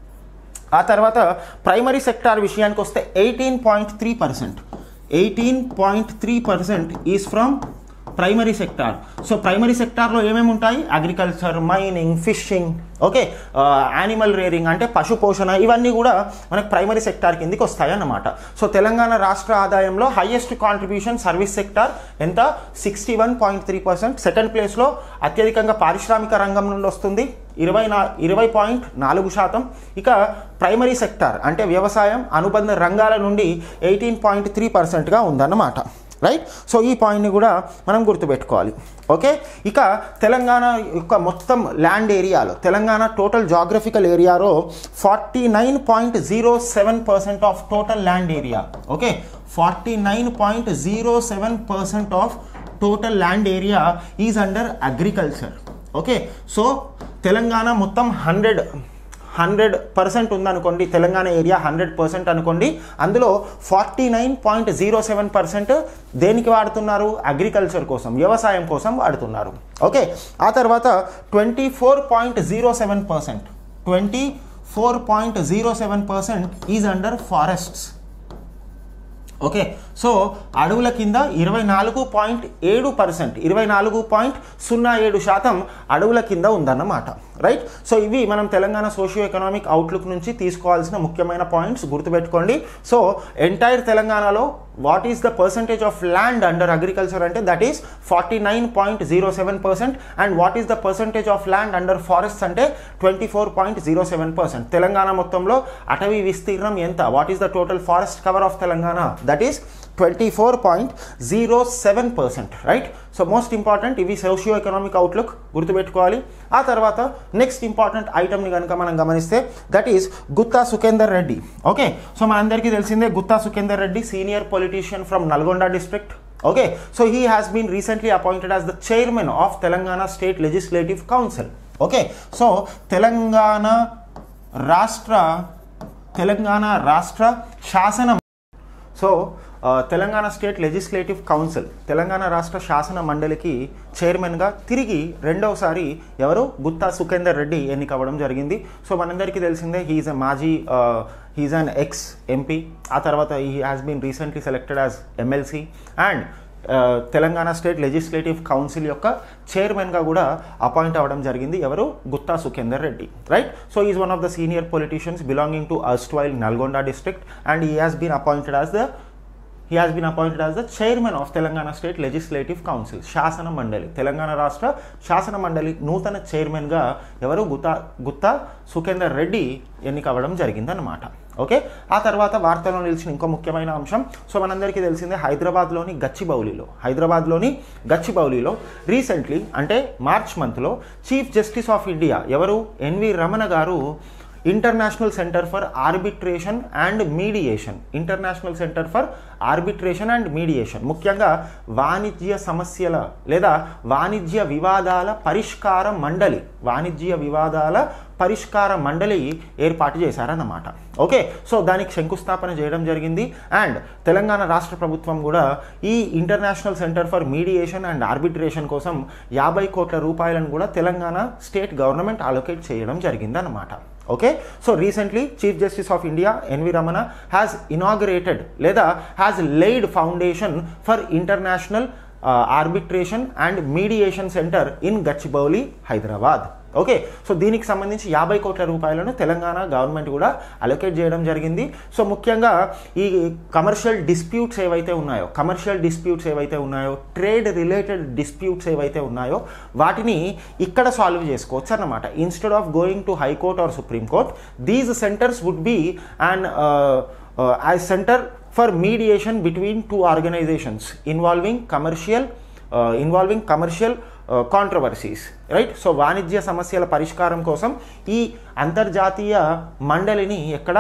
A: ఆ తర్వాత ప్రైమరీ సెక్టార్ విషయానికి వస్తే eighteen point three percent eighteen point three percent is from primary sector so ప్రైమరీ సెక్టార్లో ఏమేమి ఉంటాయి agriculture mining fishing okay animal rearing అంటే పశు పోషణ ఇవన్నీ కూడా మనకు ప్రైమరీ సెక్టార్ కిందికి వస్తాయి అన్నమాట సో తెలంగాణ రాష్ట్ర ఆదాయంలో హైయెస్ట్ కాంట్రిబ్యూషన్ సర్వీస్ సెక్టార్ ఎంత sixty one point three percent second ప్లేస్లో అత్యధికంగా పారిశ్రామిక రంగం నుండి వస్తుంది ఇరవై నా ఇరవై పాయింట్ నాలుగు శాతం ఇక ప్రైమరీ సెక్టార్ అంటే వ్యవసాయం అనుబంధ రంగాల నుండి ఎయిటీన్ పాయింట్ త్రీ పర్సెంట్గా ఉందన్నమాట రైట్ సో ఈ పాయింట్ని కూడా మనం గుర్తుపెట్టుకోవాలి ఓకే ఇక తెలంగాణ యొక్క మొత్తం ల్యాండ్ ఏరియాలో తెలంగాణ టోటల్ జాగ్రఫికల్ ఏరియాలో forty nine point zero seven percent of total land area okay forty nine point zero seven percent of total land area is under agriculture okay so Telangana మొత్తం హండ్రెడ్ హండ్రెడ్ పర్సెంట్ ఉందనుకోండి Telangana area hundred percent అనుకోండి అందులో forty nine point zero seven percent దేనికి వాడుతున్నారు agriculture కోసం వ్యవసాయం కోసం వాడుతున్నారు ఓకే ఆ తర్వాత twenty four point zero seven percent twenty four point zero seven percent is under forests okay so అడవుల కింద ఇరవై నాలుగు పాయింట్ ఏడు పర్సెంట్ ఇరవై నాలుగు పాయింట్ సున్నా ఏడు శాతం అడవుల కింద ఉందన్నమాట రైట్ సో ఇవి మనం తెలంగాణ సోషియో ఎకనామిక్ అవుట్లుక్ నుంచి తీసుకోవాల్సిన ముఖ్యమైన పాయింట్స్ గుర్తుపెట్టుకోండి సో ఎంటైర్ తెలంగాణలో what is the percentage of land under agriculture అంటే that is forty nine point zero seven percent and what is the percentage of land under forest అంటే twenty four point zero seven percent Telangana మొత్తంలో అటవీ విస్తీర్ణం ఎంత what is the total forest cover of Telangana that is twenty four point zero seven percent right so most important ఇవి socio economic outlook గుర్తుపెట్టుకోవాలి ఆ తర్వాత next important ఐటమ్ని కనుక మనం గమనిస్తే that is Gutta Sukhender Reddy okay so మనందరికీ తెలిసిందే Gutta Sukhender Reddy senior politician from Nalgonda district okay so he has been recently appointed as the chairman of Telangana state legislative council okay so Telangana రాష్ట్ర తెలంగాణ రాష్ట్ర శాసన సో ఆ, Telangana state legislative council Telangana రాష్ట్ర శాసన మండలికి చైర్మన్గా తిరిగి రెండవసారి ఎవరు గుత్తా సుఖేందర్ రెడ్డి ఎన్నికవ్వడం జరిగింది సో మనందరికీ తెలిసిందే హీఈస్ ఎ మాజీ హీఈస్ అన్ ఎక్స్ ఎంపీ ఆ తర్వాత he has been recently selected as MLC and Telangana state legislative council యొక్క చైర్మన్గా కూడా అపాయింట్ అవ్వడం జరిగింది ఎవరు Gutta Sukhender Reddy right so is one of the senior politicians belonging to erstwhile Nalgonda district and he has been appointed as the he has been appointed as the chairman of Telangana state legislative council శాసన మండలి తెలంగాణ రాష్ట్ర శాసన మండలి నూతన చైర్మన్గా ఎవరు గుత్తా గుత్తా సుఖేందర్ రెడ్డి ఎన్నికవ్వడం జరిగిందన్నమాట ఓకే ఆ తర్వాత వార్తల్లో నిలిచిన ఇంకో ముఖ్యమైన అంశం సో మనందరికీ తెలిసిందే హైదరాబాద్లోని గచ్చిబౌలిలో హైదరాబాద్లోని గచ్చిబౌలిలో రీసెంట్లీ అంటే మార్చ్ మంత్లో చీఫ్ జస్టిస్ ఆఫ్ ఇండియా ఎవరు ఎన్వి రమణ గారు international centre for arbitration and mediation international centre for arbitration and mediation ముఖ్యంగా వాణిజ్య సమస్యల లేదా వాణిజ్య వివాదాల పరిష్కార మండలి వాణిజ్య వివాదాల పరిష్కార మండలి ఏర్పాటు చేశారన్నమాట ఓకే సో దానికి శంకుస్థాపన చేయడం జరిగింది అండ్ తెలంగాణ రాష్ట్ర ప్రభుత్వం కూడా ఈ international centre for mediation and arbitration కోసం యాభై కోట్ల రూపాయలను కూడా తెలంగాణ స్టేట్ గవర్నమెంట్ అలొకేట్ చేయడం జరిగిందన్నమాట okay so recently chief justice of India NV Ramana has inaugurated లేదా has laid foundation for international arbitration and mediation centre in Gachibowli Hyderabad okay so దీనికి సంబంధించి యాభై కోట్ల రూపాయలను తెలంగాణ గవర్నమెంట్ కూడా అలొకేట్ చేయడం జరిగింది సో ముఖ్యంగా ఈ కమర్షియల్ డిస్ప్యూట్స్ ఏవైతే ఉన్నాయో కమర్షియల్ డిస్ప్యూట్స్ ఏవైతే ఉన్నాయో ట్రేడ్ రిలేటెడ్ డిస్ప్యూట్స్ ఏవైతే ఉన్నాయో వాటిని ఇక్కడ సాల్వ్ చేసుకోవచ్చు అన్నమాట instead of going to high court or supreme court these centres would be and as centre for mediation between two organisations involving commercial involving commercial controversies right so వాణిజ్య సమస్యల పరిష్కారం కోసం ఈ అంతర్జాతీయ మండలిని ఎక్కడ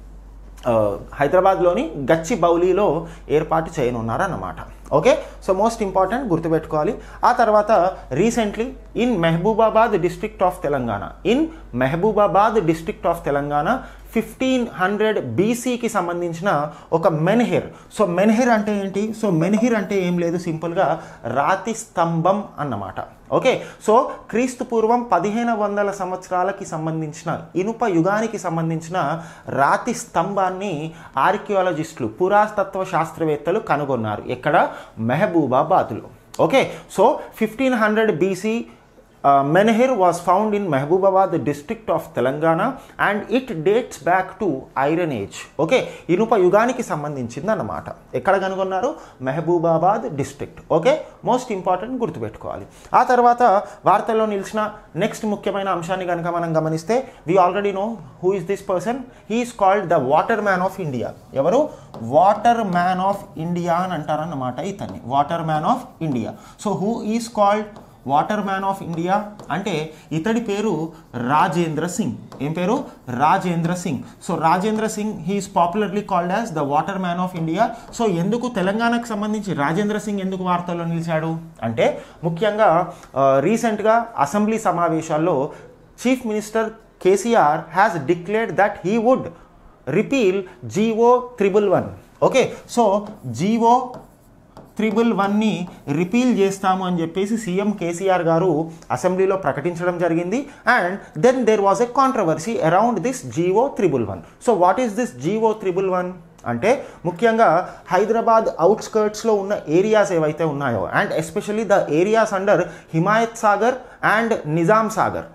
A: ఆ, హైదరాబాద్లోని గచ్చిబౌలిలో ఏర్పాటు చేయనున్నారన్నమాట ఓకే సో మోస్ట్ ఇంపార్టెంట్ గుర్తుపెట్టుకోవాలి ఆ తర్వాత recently in Mahabubabad district of Telangana in Mahabubabad district of Telangana fifteen hundred బీసీకి సంబంధించిన ఒక మెన్హిర్ సో మెన్హిర్ అంటే ఏంటి సో మెన్హిర్ అంటే ఏం లేదు సింపుల్గా రాతి స్తంభం అన్నమాట ఓకే సో క్రీస్తు పూర్వం పదిహేను వందల సంవత్సరాలకి సంబంధించిన ఇనుప యుగానికి సంబంధించిన రాతి స్తంభాన్ని ఆర్కియాలజిస్టులు పురాతత్వ శాస్త్రవేత్తలు కనుగొన్నారు ఎక్కడ మెహబూబాబాద్లో okay so fifteen hundred BC menhir was found in Mahabubabad district of Telangana and it dates back to iron age okay ఇనుప యుగానికి సంబంధించింది అన్నమాట ఎక్కడ కనుగొన్నారు Mahabubabad district okay most important గుర్తుపెట్టుకోవాలి ఆ తర్వాత వార్తల్లో నిలిచిన నెక్స్ట్ ముఖ్యమైన అంశాన్ని కనుక మనం గమనిస్తే we already know who is this person he's called the water man of India ఎవరు వాటర్ మ్యాన్ ఆఫ్ ఇండియా అని అంటారన్నమాట ఇతన్ని water man of India so who is called water man of India అంటే ఇతడి పేరు రాజేంద్ర సింగ్ ఏం పేరు Rajendra Singh so Rajendra Singh he's popularly called as the water man of India so ఎందుకు తెలంగాణకు సంబంధించి రాజేంద్ర సింగ్ ఎందుకు వార్తల్లో నిలిచాడు అంటే ముఖ్యంగా రీసెంట్గా అసెంబ్లీ సమావేశాల్లో chief minister KCR has declared that he would repeal GO triple one okay so GO triple వన్ని రిపీల్ చేస్తాము అని చెప్పేసి సీఎం కేసీఆర్ గారు అసెంబ్లీలో ప్రకటించడం జరిగింది and then there was a controversy around this GO triple one so what is this GO triple one అంటే ముఖ్యంగా హైదరాబాద్ అవుట్స్కర్ట్స్లో ఉన్న ఏరియాస్ ఏవైతే ఉన్నాయో and especially the areas under Himayat Sagar and Nizam Sagar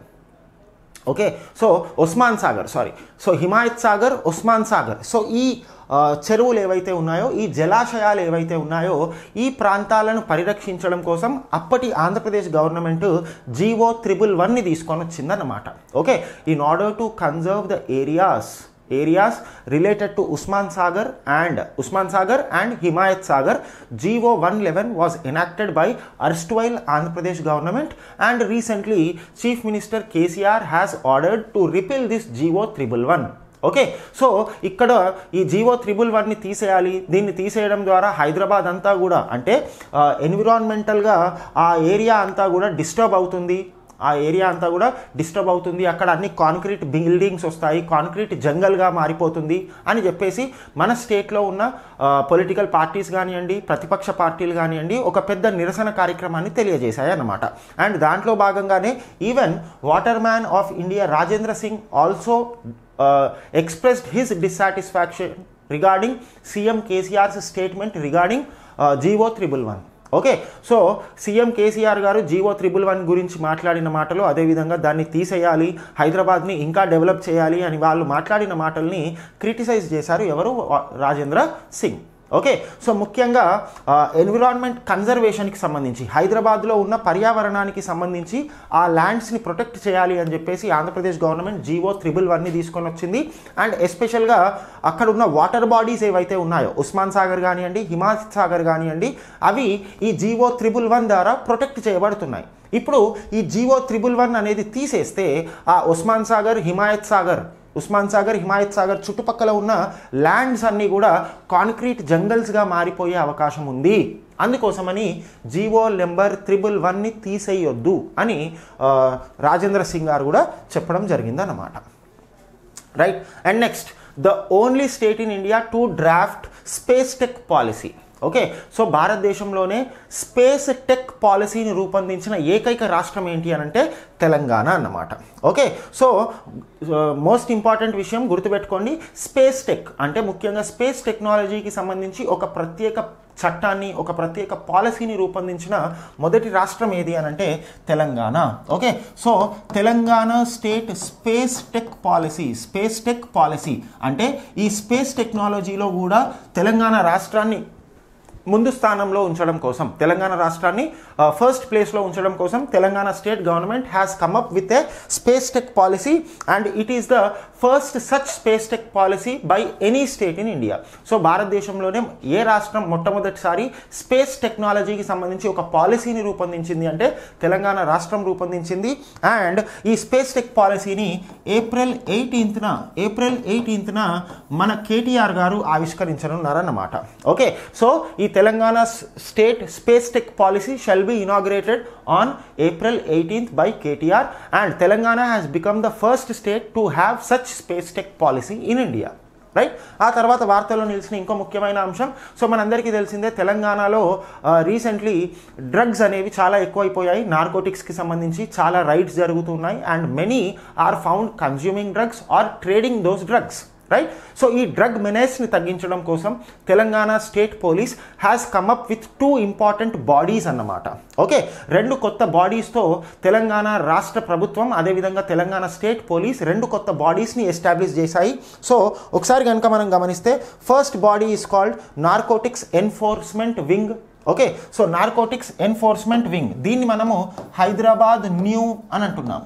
A: okay so Osman Sagar sorry so Himayat Sagar Osman Sagar so ఈ ఆ, చెరువులు ఏవైతే ఉన్నాయో ఈ జలాశయాలు ఏవైతే ఉన్నాయో ఈ ప్రాంతాలను పరిరక్షించడం కోసం అప్పటి ఆంధ్రప్రదేశ్ గవర్నమెంట్ జీవో త్రిబుల్ వన్ని తీసుకొని వచ్చిందన్నమాట okay in order to conserve the areas areas related to Osman Sagar and Osman Sagar and Himayat Sagar GO one eleven was enacted by erstwhile Andhra Pradesh government and recently chief minister KCR has ordered to repeal this GO triple one okay so ఇక్కడ ఈ GO triple వన్ని తీసేయాలి దీన్ని తీసేయడం ద్వారా హైదరాబాద్ అంతా కూడా అంటే ఎన్విరాన్మెంటల్గా ఆ ఏరియా అంతా కూడా డిస్టర్బ్ అవుతుంది ఆ ఏరియా అంతా కూడా డిస్టర్బ్ అవుతుంది అక్కడ అన్ని కాంక్రీట్ బిల్డింగ్స్ వస్తాయి కాంక్రీట్ జంగల్గా మారిపోతుంది అని చెప్పేసి మన స్టేట్లో ఉన్న పొలిటికల్ పార్టీస్ కానివ్వండి ప్రతిపక్ష పార్టీలు కానివ్వండి ఒక పెద్ద నిరసన కార్యక్రమాన్ని తెలియజేశాయి అన్నమాట అండ్ దాంట్లో భాగంగానే even water man of India Rajendra Singh also expressed his dissatisfaction regarding CM KCR's statement regarding GO triple one okay so CM KCR గారు జీవో త్రిబుల్ వన్ గురించి మాట్లాడిన మాటలు అదేవిధంగా దాన్ని తీసేయాలి హైదరాబాద్ని ఇంకా డెవలప్ చేయాలి అని వాళ్ళు మాట్లాడిన మాటల్ని క్రిటిసైజ్ చేశారు ఎవరు రాజేంద్ర సింగ్ ఓకే సో ముఖ్యంగా ఎన్విరాన్మెంట్ కన్జర్వేషన్కి సంబంధించి హైదరాబాద్లో ఉన్న పర్యావరణానికి సంబంధించి ఆ ల్యాండ్స్ని ప్రొటెక్ట్ చేయాలి అని చెప్పేసి ఆంధ్రప్రదేశ్ గవర్నమెంట్ జీవో త్రిబుల్ వన్ని తీసుకొని వచ్చింది అండ్ ఎస్పెషల్గా అక్కడ ఉన్న వాటర్ బాడీస్ ఏవైతే ఉన్నాయో ఉస్మాన్ సాగర్ కానివ్వండి హిమాయత్ సాగర్ కానివ్వండి అవి ఈ జీవో త్రిబుల్ వన్ ద్వారా ప్రొటెక్ట్ చేయబడుతున్నాయి ఇప్పుడు ఈ జీవో త్రిబుల్ వన్ అనేది తీసేస్తే ఆ ఉస్మాన్ సాగర్ హిమాయత్ సాగర్ ఉస్మాన్ సాగర్ హిమాయత్ సాగర్ చుట్టుపక్కల ఉన్న ల్యాండ్స్ అన్నీ కూడా కాంక్రీట్ జంగల్స్గా మారిపోయే అవకాశం ఉంది అందుకోసమని జీవో నెంబర్ త్రిబుల్ వన్ని తీసేయొద్దు అని ఆ, రాజేంద్ర సింగ్ గారు కూడా చెప్పడం జరిగిందన్నమాట right and next the only state in India to draft space tech policy okay so భారతదేశంలోనే స్పేస్ టెక్ పాలసీని రూపొందించిన ఏకైక రాష్ట్రం ఏంటి అని అంటే తెలంగాణ అన్నమాట ఓకే సో మోస్ట్ ఇంపార్టెంట్ విషయం గుర్తుపెట్టుకోండి స్పేస్ టెక్ అంటే ముఖ్యంగా స్పేస్ టెక్నాలజీకి సంబంధించి ఒక ప్రత్యేక చట్టాన్ని ఒక ప్రత్యేక పాలసీని రూపొందించిన మొదటి రాష్ట్రం ఏది అని అంటే Telangana okay so Telangana state space tech policy space tech policy అంటే ఈ స్పేస్ టెక్నాలజీలో కూడా తెలంగాణ రాష్ట్రాన్ని ముందు స్థానంలో ఉంచడం కోసం తెలంగాణ రాష్ట్రాన్ని ఫస్ట్ ప్లేస్లో ఉంచడం కోసం Telangana state government has come up with a space tech policy and it is the first such space tech policy by any state in India so భారతదేశంలోనే ఏ రాష్ట్రం మొట్టమొదటిసారి స్పేస్ టెక్నాలజీకి సంబంధించి ఒక పాలసీని రూపొందించింది అంటే తెలంగాణ రాష్ట్రం రూపొందించింది అండ్ ఈ స్పేస్ టెక్ పాలసీని ఏప్రిల్ ఎయిటీన్త్న ఏప్రిల్ ఎయిటీన్త్న మన కేటీఆర్ గారు ఆవిష్కరించనున్నారన్నమాట ఓకే సో ఈ Telangana state space tech policy shall be inaugurated on April eighteenth by KTR and Telangana has become the first state to have such space tech policy in India right ఆ తర్వాత వార్తల్లో నిలిచిన ఇంకో ముఖ్యమైన అంశం సో మనందరికీ తెలిసిందే తెలంగాణలో రీసెంట్లీ డ్రగ్స్ అనేవి చాలా ఎక్కువైపోయాయి నార్కోటిక్స్కి సంబంధించి చాలా రైడ్స్ జరుగుతున్నాయి and many are found consuming drugs or trading those drugs right so ఈ డ్రగ్ మెనేజ్ని తగ్గించడం కోసం Telangana state police has come up with two important bodies అన్నమాట ఓకే రెండు కొత్త బాడీస్తో తెలంగాణ రాష్ట్ర ప్రభుత్వం అదేవిధంగా తెలంగాణ స్టేట్ పోలీస్ రెండు కొత్త బాడీస్ని ఎస్టాబ్లిష్ చేశాయి సో ఒకసారి కనుక మనం గమనిస్తే first body is called narcotics enforcement wing okay so narcotics enforcement wing దీన్ని మనము హైదరాబాద్ న్యూ అని అంటున్నాము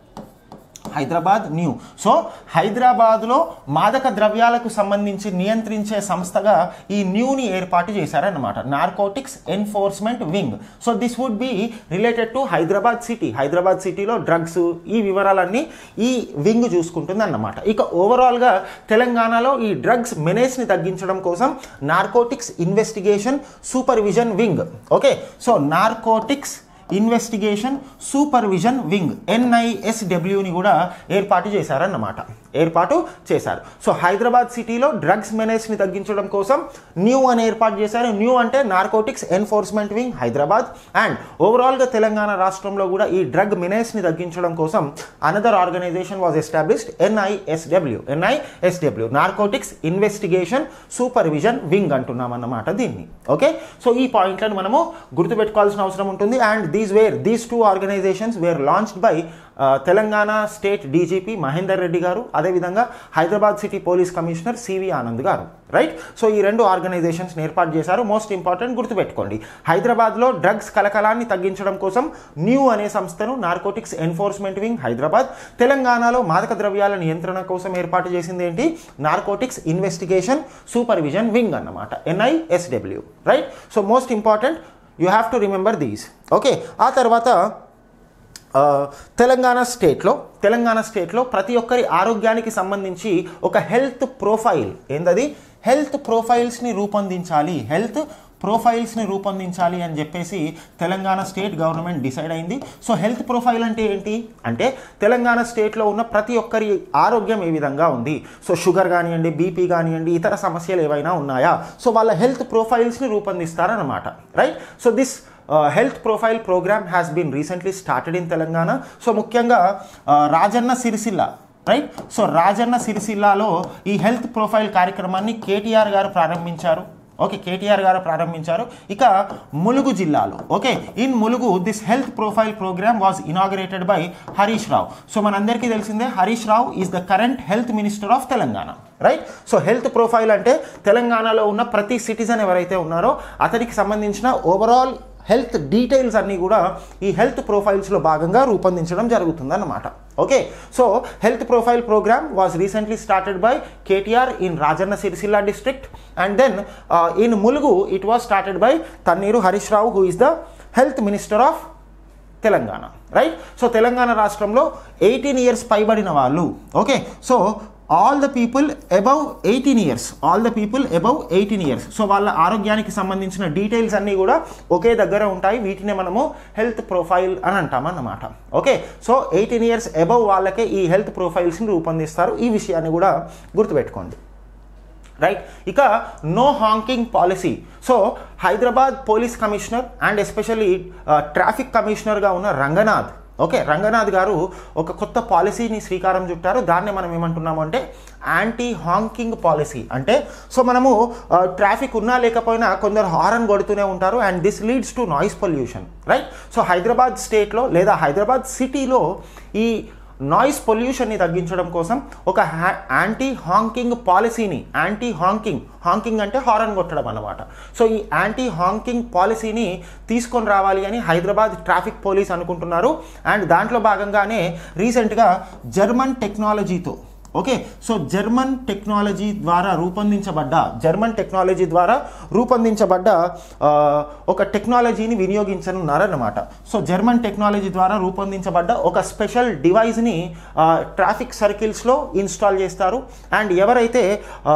A: హైదరాబాద్ న్యూ సో హైదరాబాద్లో మాదక ద్రవ్యాలకు సంబంధించి నియంత్రించే సంస్థగా ఈ న్యూని ఏర్పాటు చేశారన్నమాట narcotics enforcement wing so this would be related to Hyderabad city Hyderabad సిటీలో డ్రగ్స్ ఈ వివరాలన్నీ ఈ వింగ్ చూసుకుంటుంది అన్నమాట ఇక ఓవరాల్గా తెలంగాణలో ఈ డ్రగ్స్ మెనేజ్ని తగ్గించడం కోసం narcotics investigation supervision wing okay so narcotics investigation supervision wing ఎన్ఐఎస్డబ్ల్యూని కూడా ఏర్పాటు చేశారన్నమాట ఏర్పాటు చేశారు సో హైదరాబాద్ సిటీలో డ్రగ్స్ మెనేజ్ని తగ్గించడం కోసం న్యూ అని ఏర్పాటు చేశారు న్యూ అంటే narcotics enforcement wing Hyderabad and ఓవరాల్గా తెలంగాణ రాష్ట్రంలో కూడా ఈ డ్రగ్ మెనేజ్ని తగ్గించడం కోసం another organisation was established NISW NISW narcotics investigation supervision wing అంటున్నాం అన్నమాట దీన్ని ఓకే సో ఈ పాయింట్లను మనము గుర్తుపెట్టుకోవాల్సిన అవసరం ఉంటుంది and these were these two organisations were launched by Telangana state DGP Mahender Reddy గారు అదేవిధంగా Hyderabad city police commissioner CV Anand గారు రైట్ సో ఈ రెండు ఆర్గనైజేషన్స్ ఏర్పాటు చేశారు మోస్ట్ ఇంపార్టెంట్ గుర్తుపెట్టుకోండి హైదరాబాద్లో డ్రగ్స్ కలకలాన్ని తగ్గించడం కోసం న్యూ అనే సంస్థను నార్కోటిక్స్ ఎన్ఫోర్స్మెంట్ వింగ్ హైదరాబాద్ తెలంగాణలో మాదక ద్రవ్యాల నియంత్రణ కోసం ఏర్పాటు చేసింది ఏంటి నార్కోటిక్స్ ఇన్వెస్టిగేషన్ సూపర్విజన్ వింగ్ అన్నమాట NISW right so most important you have to remember these okay ఆ తర్వాత తెలంగాణ స్టేట్లో తెలంగాణ స్టేట్లో ప్రతి ఒక్కరి ఆరోగ్యానికి సంబంధించి ఒక హెల్త్ ప్రొఫైల్ ఏందది హెల్త్ ప్రొఫైల్స్ని రూపొందించాలి హెల్త్ ప్రొఫైల్స్ని రూపొందించాలి అని చెప్పేసి తెలంగాణ స్టేట్ గవర్నమెంట్ డిసైడ్ అయింది సో హెల్త్ ప్రొఫైల్ అంటే ఏంటి అంటే తెలంగాణ స్టేట్లో ఉన్న ప్రతి ఒక్కరి ఆరోగ్యం ఏ విధంగా ఉంది సో షుగర్ కానివ్వండి బీపీ కానివ్వండి ఇతర సమస్యలు ఏవైనా ఉన్నాయా సో వాళ్ళ హెల్త్ ప్రొఫైల్స్ని రూపొందిస్తారనమాట right so this health profile programme has been recently started in Telangana so ముఖ్యంగా రాజన్న సిరిసిల్ల రైట్ సో రాజన్న సిరిసిల్లాలో ఈ హెల్త్ ప్రొఫైల్ కార్యక్రమాన్ని కేటీఆర్ గారు ప్రారంభించారు ఓకే కేటీఆర్ గారు ప్రారంభించారు ఇక ములుగు జిల్లాలో okay in Mulugu this health profile program was inaugurated by Harish Rao so మనందరికీ తెలిసిందే Harish Rao is the current health minister of Telangana right so health profile అంటే తెలంగాణలో ఉన్న ప్రతి సిటిజన్ ఎవరైతే ఉన్నారో అతనికి సంబంధించిన ఓవరాల్ హెల్త్ డీటెయిల్స్ అన్నీ కూడా ఈ హెల్త్ ప్రొఫైల్స్లో భాగంగా రూపొందించడం జరుగుతుందన్నమాట okay so health profile program was recently started by KTR in Rajanna Sircilla district and then in Mulugu it was started by Thanneeru Harish Rao who is the health minister of Telangana right so Telangana రాష్ట్రంలో eighteen years పైబడిన వాళ్ళు okay so all the people above eighteen years all the people above eighteen years so వాళ్ళ ఆరోగ్యానికి సంబంధించిన details అన్నీ కూడా ఒకే దగ్గర ఉంటాయి వీటిని మనము హెల్త్ ప్రొఫైల్ అని అంటామన్నమాట okay so eighteen years above వాళ్ళకే ఈ హెల్త్ ప్రొఫైల్స్ని రూపొందిస్తారు ఈ విషయాన్ని కూడా గుర్తుపెట్టుకోండి రైట్ ఇక no honking policy so Hyderabad police commissioner and especially traffic కమిషనర్గా ఉన్న రంగనాథ్ ఓకే రంగనాథ్ గారు ఒక కొత్త పాలసీని శ్రీకారం చుట్టారు దాన్ని మనం ఏమంటున్నాము అంటే యాంటీ హాంకింగ్ పాలసీ అంటే సో మనము ట్రాఫిక్ ఉన్నా లేకపోయినా కొందరు హారన్ కొడుతూనే ఉంటారు and this leads to noise pollution right so Hyderabad స్టేట్లో లేదా హైదరాబాద్ సిటీలో ఈ నాయిస్ పొల్యూషన్ని తగ్గించడం కోసం ఒక యాంటీ హాంకింగ్ పాలసీని యాంటీ హాంకింగ్ హాంకింగ్ అంటే హారన్ కొట్టడం అన్నమాట సో ఈ యాంటీ హాంకింగ్ పాలసీని తీసుకొని రావాలి అని హైదరాబాద్ ట్రాఫిక్ పోలీస్ అనుకుంటున్నారు అండ్ దాంట్లో భాగంగానే రీసెంట్గా జర్మన్ టెక్నాలజీతో ఓకే సో జర్మన్ టెక్నాలజీ ద్వారా రూపొందించబడ్డ జర్మన్ టెక్నాలజీ ద్వారా రూపొందించబడ్డ ఆ, ఒక టెక్నాలజీని వినియోగించనున్నారన్నమాట సో జర్మన్ టెక్నాలజీ ద్వారా రూపొందించబడ్డ ఒక స్పెషల్ డివైస్ని ట్రాఫిక్ సర్కిల్స్లో ఇన్స్టాల్ చేస్తారు అండ్ ఎవరైతే ఆ,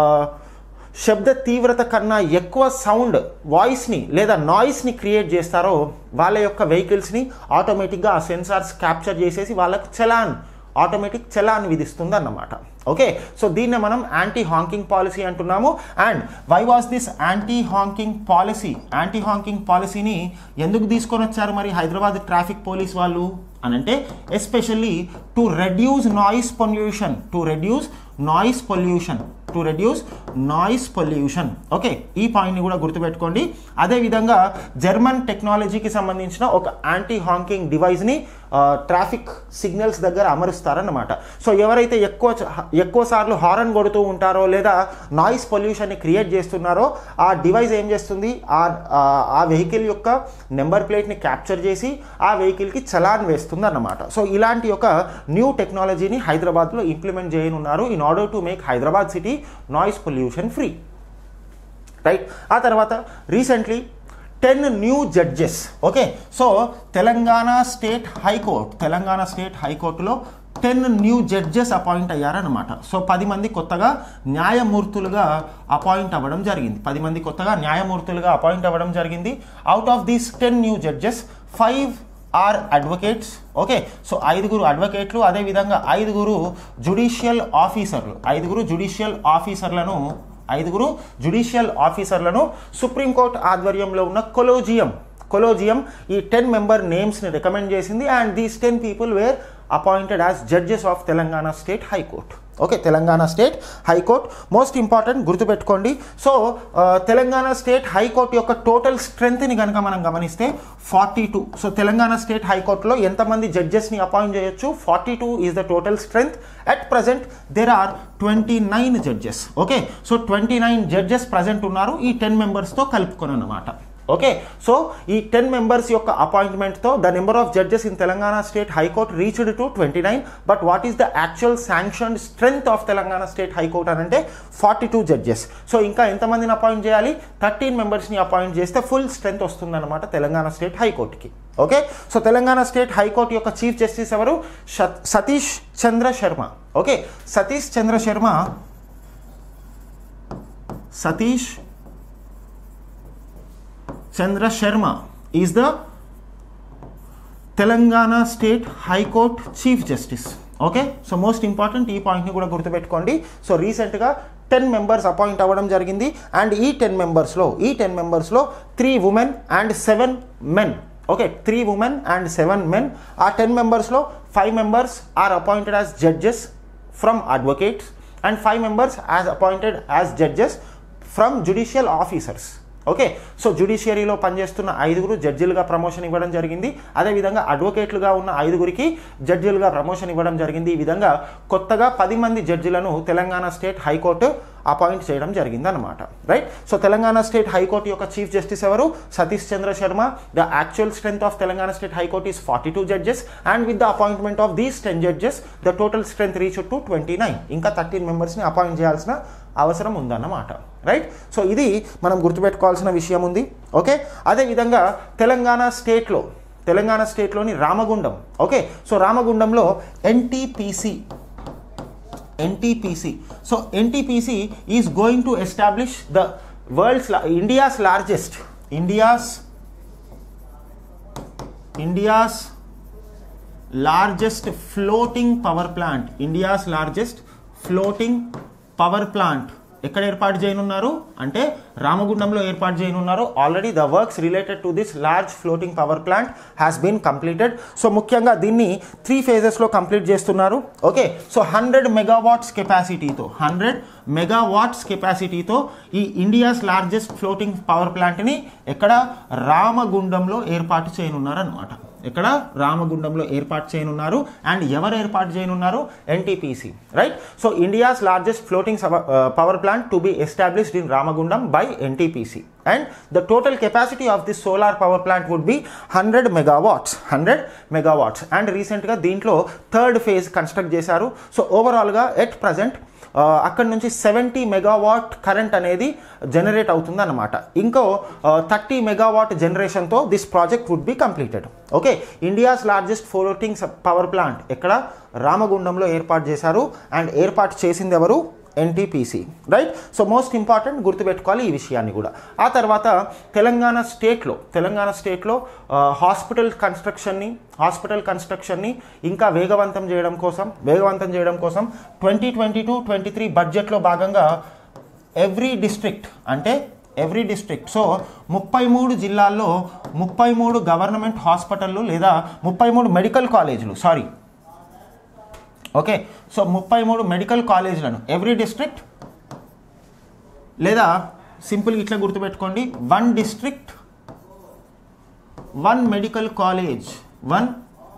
A: శబ్ద తీవ్రత కన్నా ఎక్కువ సౌండ్ వాయిస్ని లేదా నాయిస్ని క్రియేట్ చేస్తారో వాళ్ళ యొక్క వెహికల్స్ని ఆటోమేటిక్గా ఆ సెన్సార్స్ క్యాప్చర్ చేసేసి వాళ్ళకు చలాన్ ఆటోమేటిక్ చలాన్ విధిస్తుంది అన్నమాట ఓకే సో దీన్ని మనం యాంటీ హాంకింగ్ పాలసీ అంటున్నాము and why was this anti honking policy anti honking పాలసీని ఎందుకు తీసుకొని వచ్చారు మరి హైదరాబాద్ ట్రాఫిక్ పోలీస్ వాళ్ళు అని అంటే especially to reduce noise pollution to reduce noise pollution to reduce noise pollution okay ఈ పాయింట్ని కూడా గుర్తుపెట్టుకోండి అదేవిధంగా జర్మన్ టెక్నాలజీకి సంబంధించిన ఒక యాంటీ హాంకింగ్ డివైస్ని ట్రాఫిక్ సిగ్నల్స్ దగ్గర అమరుస్తారన్నమాట సో ఎవరైతే ఎక్కువ చ- ఎక్కువ సార్లు హారన్ కొడుతూ ఉంటారో లేదా నాయిస్ పొల్యూషన్ని క్రియేట్ చేస్తున్నారో ఆ డివైస్ ఏం చేస్తుంది ఆ ఆ- ఆ వెహికల్ యొక్క నెంబర్ ప్లేట్ని క్యాప్చర్ చేసి ఆ వెహికల్కి చలాన్ వేస్తుంది అన్నమాట సో ఇలాంటి ఒక న్యూ టెక్నాలజీని హైదరాబాద్లో ఇంప్లిమెంట్ చేయనున్నారు in order to make Hyderabad city noise pollution free right ఆ తర్వాత recently ten new judges okay so Telangana state high court Telangana state హైకోర్టులో టెన్ న్యూ జడ్జెస్ అపాయింట్ అయ్యారనమాట సో పది మంది కొత్తగా న్యాయమూర్తులుగా అపాయింట్ అవ్వడం జరిగింది పది మంది కొత్తగా న్యాయమూర్తులుగా అపాయింట్ అవ్వడం జరిగింది out of these ten new judges five are advocates okay so ఐదుగురు అడ్వకేట్లు అదేవిధంగా ఐదుగురు జుడిషియల్ ఆఫీసర్లు ఐదుగురు జుడిషియల్ ఆఫీసర్లను ఐదుగురు జుడిషియల్ ఆఫీసర్లను సుప్రీంకోర్టు ఆధ్వర్యంలో ఉన్న కొలోజియం కొలోజియం ఈ టెన్ మెంబర్ నేమ్స్ని రికమెండ్ చేసింది and these ten people were appointed as judges of Telangana state high court okay Telangana state high court most important గుర్తుపెట్టుకోండి సో ఆ, తెలంగాణ స్టేట్ హైకోర్టు యొక్క టోటల్ స్ట్రెంగ్త్ని కనుక మనం గమనిస్తే forty two so Telangana state హైకోర్టులో ఎంతమంది జడ్జెస్ని అపాయింట్ చేయొచ్చు forty two is the total strength at present there are twenty nine judges okay so twenty nine judges present ఉన్నారు ఈ టెన్ మెంబర్స్తో కలుపుకొని అనమాట ఓకే సో ఈ టెన్ మెంబర్స్ యొక్క అపాయింట్మెంట్తో the number of judges in Telangana state high court reached to twenty nine but what is the actual sanctioned strength of Telangana state high court అని అంటే ఫార్టీ టూ జడ్జెస్ సో ఇంకా ఎంతమందిని అపాయింట్ చేయాలి థర్టీన్ మెంబర్స్ని appoint చేస్తే ఫుల్ స్ట్రెంగ్త్ వస్తుందన్నమాట తెలంగాణ స్టేట్ హైకోర్టుకి okay so Telangana state high court యొక్క చీఫ్ జస్టిస్ ఎవరు సత్- Satish Chandra Sharma okay Satish Chandra Sharma Satish Chandra Sharma is the Telangana state high court chief justice okay so most important ఈ పాయింట్ని కూడా గుర్తుపెట్టుకోండి సో రీసెంట్గా టెన్ మెంబర్స్ అపాయింట్ అవ్వడం జరిగింది అండ్ ఈ టెన్ మెంబర్స్లో ఈ టెన్ మెంబర్స్లో three women and seven men okay three women and seven men ఆ టెన్ మెంబర్స్లో five members are appointed as judges from advocates and five members as appointed as judges from judicial officers okay so జుడిషియరీలో పనిచేస్తున్న ఐదుగురు జడ్జిలుగా promotion ఇవ్వడం జరిగింది అదేవిధంగా అడ్వకేట్లుగా ఉన్న ఐదుగురికి జడ్జిలుగా ప్రమోషన్ ఇవ్వడం జరిగింది ఈ విధంగా కొత్తగా పది మంది జడ్జిలను తెలంగాణ స్టేట్ హైకోర్టు అపాయింట్ చేయడం జరిగింది అనమాట right so Telangana state high court యొక్క చీఫ్ జస్టిస్ ఎవరు Satish Chandra Sharma the actual strength of Telangana state high court is forty two judges and with the appointment of these ten judges the total strength reach to twenty nine ఇంకా thirteen మెంబర్స్ని appoint చేయాల్సిన అవసరం ఉందన్నమాట right so ఇది మనం గుర్తుపెట్టుకోవాల్సిన విషయం ఉంది ఓకే అదేవిధంగా తెలంగాణ స్టేట్లో తెలంగాణ స్టేట్లోని రామగుండం ఓకే సో రామగుండంలో NTPC NTPC so NTPC is going to establish the world's India's largest India's India's largest floating power plant India's largest floating power plant ఎక్కడ ఏర్పాటు చేయనున్నారు అంటే రామగుండంలో ఏర్పాటు చేయనున్నారు already the works related to this large floating power plant has been completed so ముఖ్యంగా దీన్ని three ఫేజెస్లో కంప్లీట్ చేస్తున్నారు ఓకే సో హండ్రెడ్ మెగావాట్స్ కెపాసిటీతో హండ్రెడ్ మెగావాట్స్ కెపాసిటీతో ఈ ఇండియాస్ లార్జెస్ట్ ఫ్లోటింగ్ పవర్ ప్లాంట్ని ఎక్కడ రామగుండంలో ఏర్పాటు చేయనున్నారు అనమాట ఇక్కడ రామగుండంలో ఏర్పాటు చేయనున్నారు అండ్ ఎవరు ఏర్పాటు చేయనున్నారు NTPC right so India's largest floating power plant to be established in Ramagundam by NTPC and the total capacity of this solar power plant would be hundred megawatts hundred megawatts and రీసెంట్గా దీంట్లో third phase construct చేశారు so ఓవరాల్గా at present అక్కడ నుంచి seventy megawatt current అనేది generate అవుతుంది అన్నమాట ఇంకో థర్టీ మెగావాట్ జనరేషన్తో this project would be completed okay India's largest floating power plant ఎక్కడ రామగుండంలో ఏర్పాటు చేశారు అండ్ ఏర్పాటు చేసింది ఎవరు NTPC right so most important గుర్తుపెట్టుకోవాలి ఈ విషయాన్ని కూడా ఆ తర్వాత తెలంగాణ స్టేట్లో తెలంగాణ స్టేట్లో హాస్పిటల్ కన్స్ట్రక్షన్ని హాస్పిటల్ కన్స్ట్రక్షన్ని ఇంకా వేగవంతం చేయడం కోసం వేగవంతం చేయడం కోసం twenty twenty two twenty three బడ్జెట్లో భాగంగా ఎవ్రీ డిస్ట్రిక్ట్ అంటే ఎవ్రీ డిస్ట్రిక్ట్ సో ముప్పై మూడు జిల్లాల్లో ముప్పై మూడు గవర్నమెంట్ హాస్పిటళ్ళు లేదా ముప్పై మూడు మెడికల్ కాలేజీలు సారీ ఓకే సో ముప్పై మూడు మెడికల్ కాలేజీలను ఎవ్రీ డిస్ట్రిక్ట్ లేదా సింపుల్ ఇట్లా గుర్తుపెట్టుకోండి one district one medical college one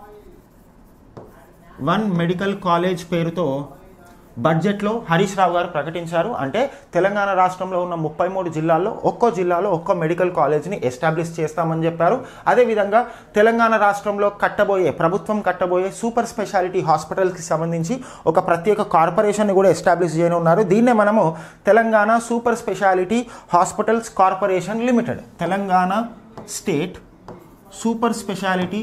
A: one medical college పేరుతో బడ్జెట్లో హరీష్ రావు గారు ప్రకటించారు అంటే తెలంగాణ రాష్ట్రంలో ఉన్న ముప్పై మూడు జిల్లాల్లో ఒక్కో జిల్లాలో ఒక్కో మెడికల్ కాలేజ్ని ఎస్టాబ్లిష్ చేస్తామని చెప్పారు అదేవిధంగా తెలంగాణ రాష్ట్రంలో కట్టబోయే ప్రభుత్వం కట్టబోయే సూపర్ స్పెషాలిటీ హాస్పిటల్కి సంబంధించి ఒక ప్రత్యేక కార్పొరేషన్ని కూడా ఎస్టాబ్లిష్ చేయనున్నారు దీన్నే మనము Telangana super speciality hospitals corporation limited Telangana state super speciality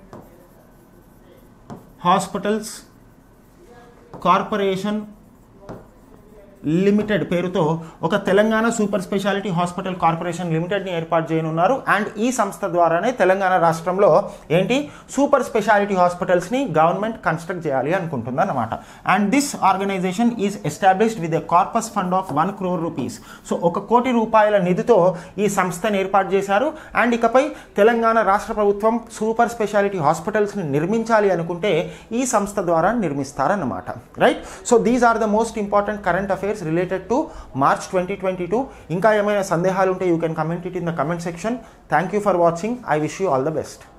A: hospitals corporation limited పేరుతో ఒక Telangana super speciality hospital corporation లిమిటెడ్ని ఏర్పాటు చేయనున్నారు అండ్ ఈ సంస్థ ద్వారానే తెలంగాణ రాష్ట్రంలో ఏంటి సూపర్ స్పెషాలిటీ హాస్పిటల్స్ని గవర్నమెంట్ కన్స్ట్రక్ట్ చేయాలి అనుకుంటుంది అనమాట and this organisation is established with a corpus fund of one crore rupees so ఒక కోటి రూపాయల నిధితో ఈ సంస్థను ఏర్పాటు చేశారు అండ్ ఇకపై తెలంగాణ రాష్ట్ర ప్రభుత్వం సూపర్ స్పెషాలిటీ హాస్పిటల్స్ని నిర్మించాలి అనుకుంటే ఈ సంస్థ ద్వారా నిర్మిస్తారన్నమాట right so these are the most important current affairs related to March twenty twenty two ఇంకా ఏమైనా సందేహాలు ఉంటే you can comment it in the comment section thank you for watching I wish you all the best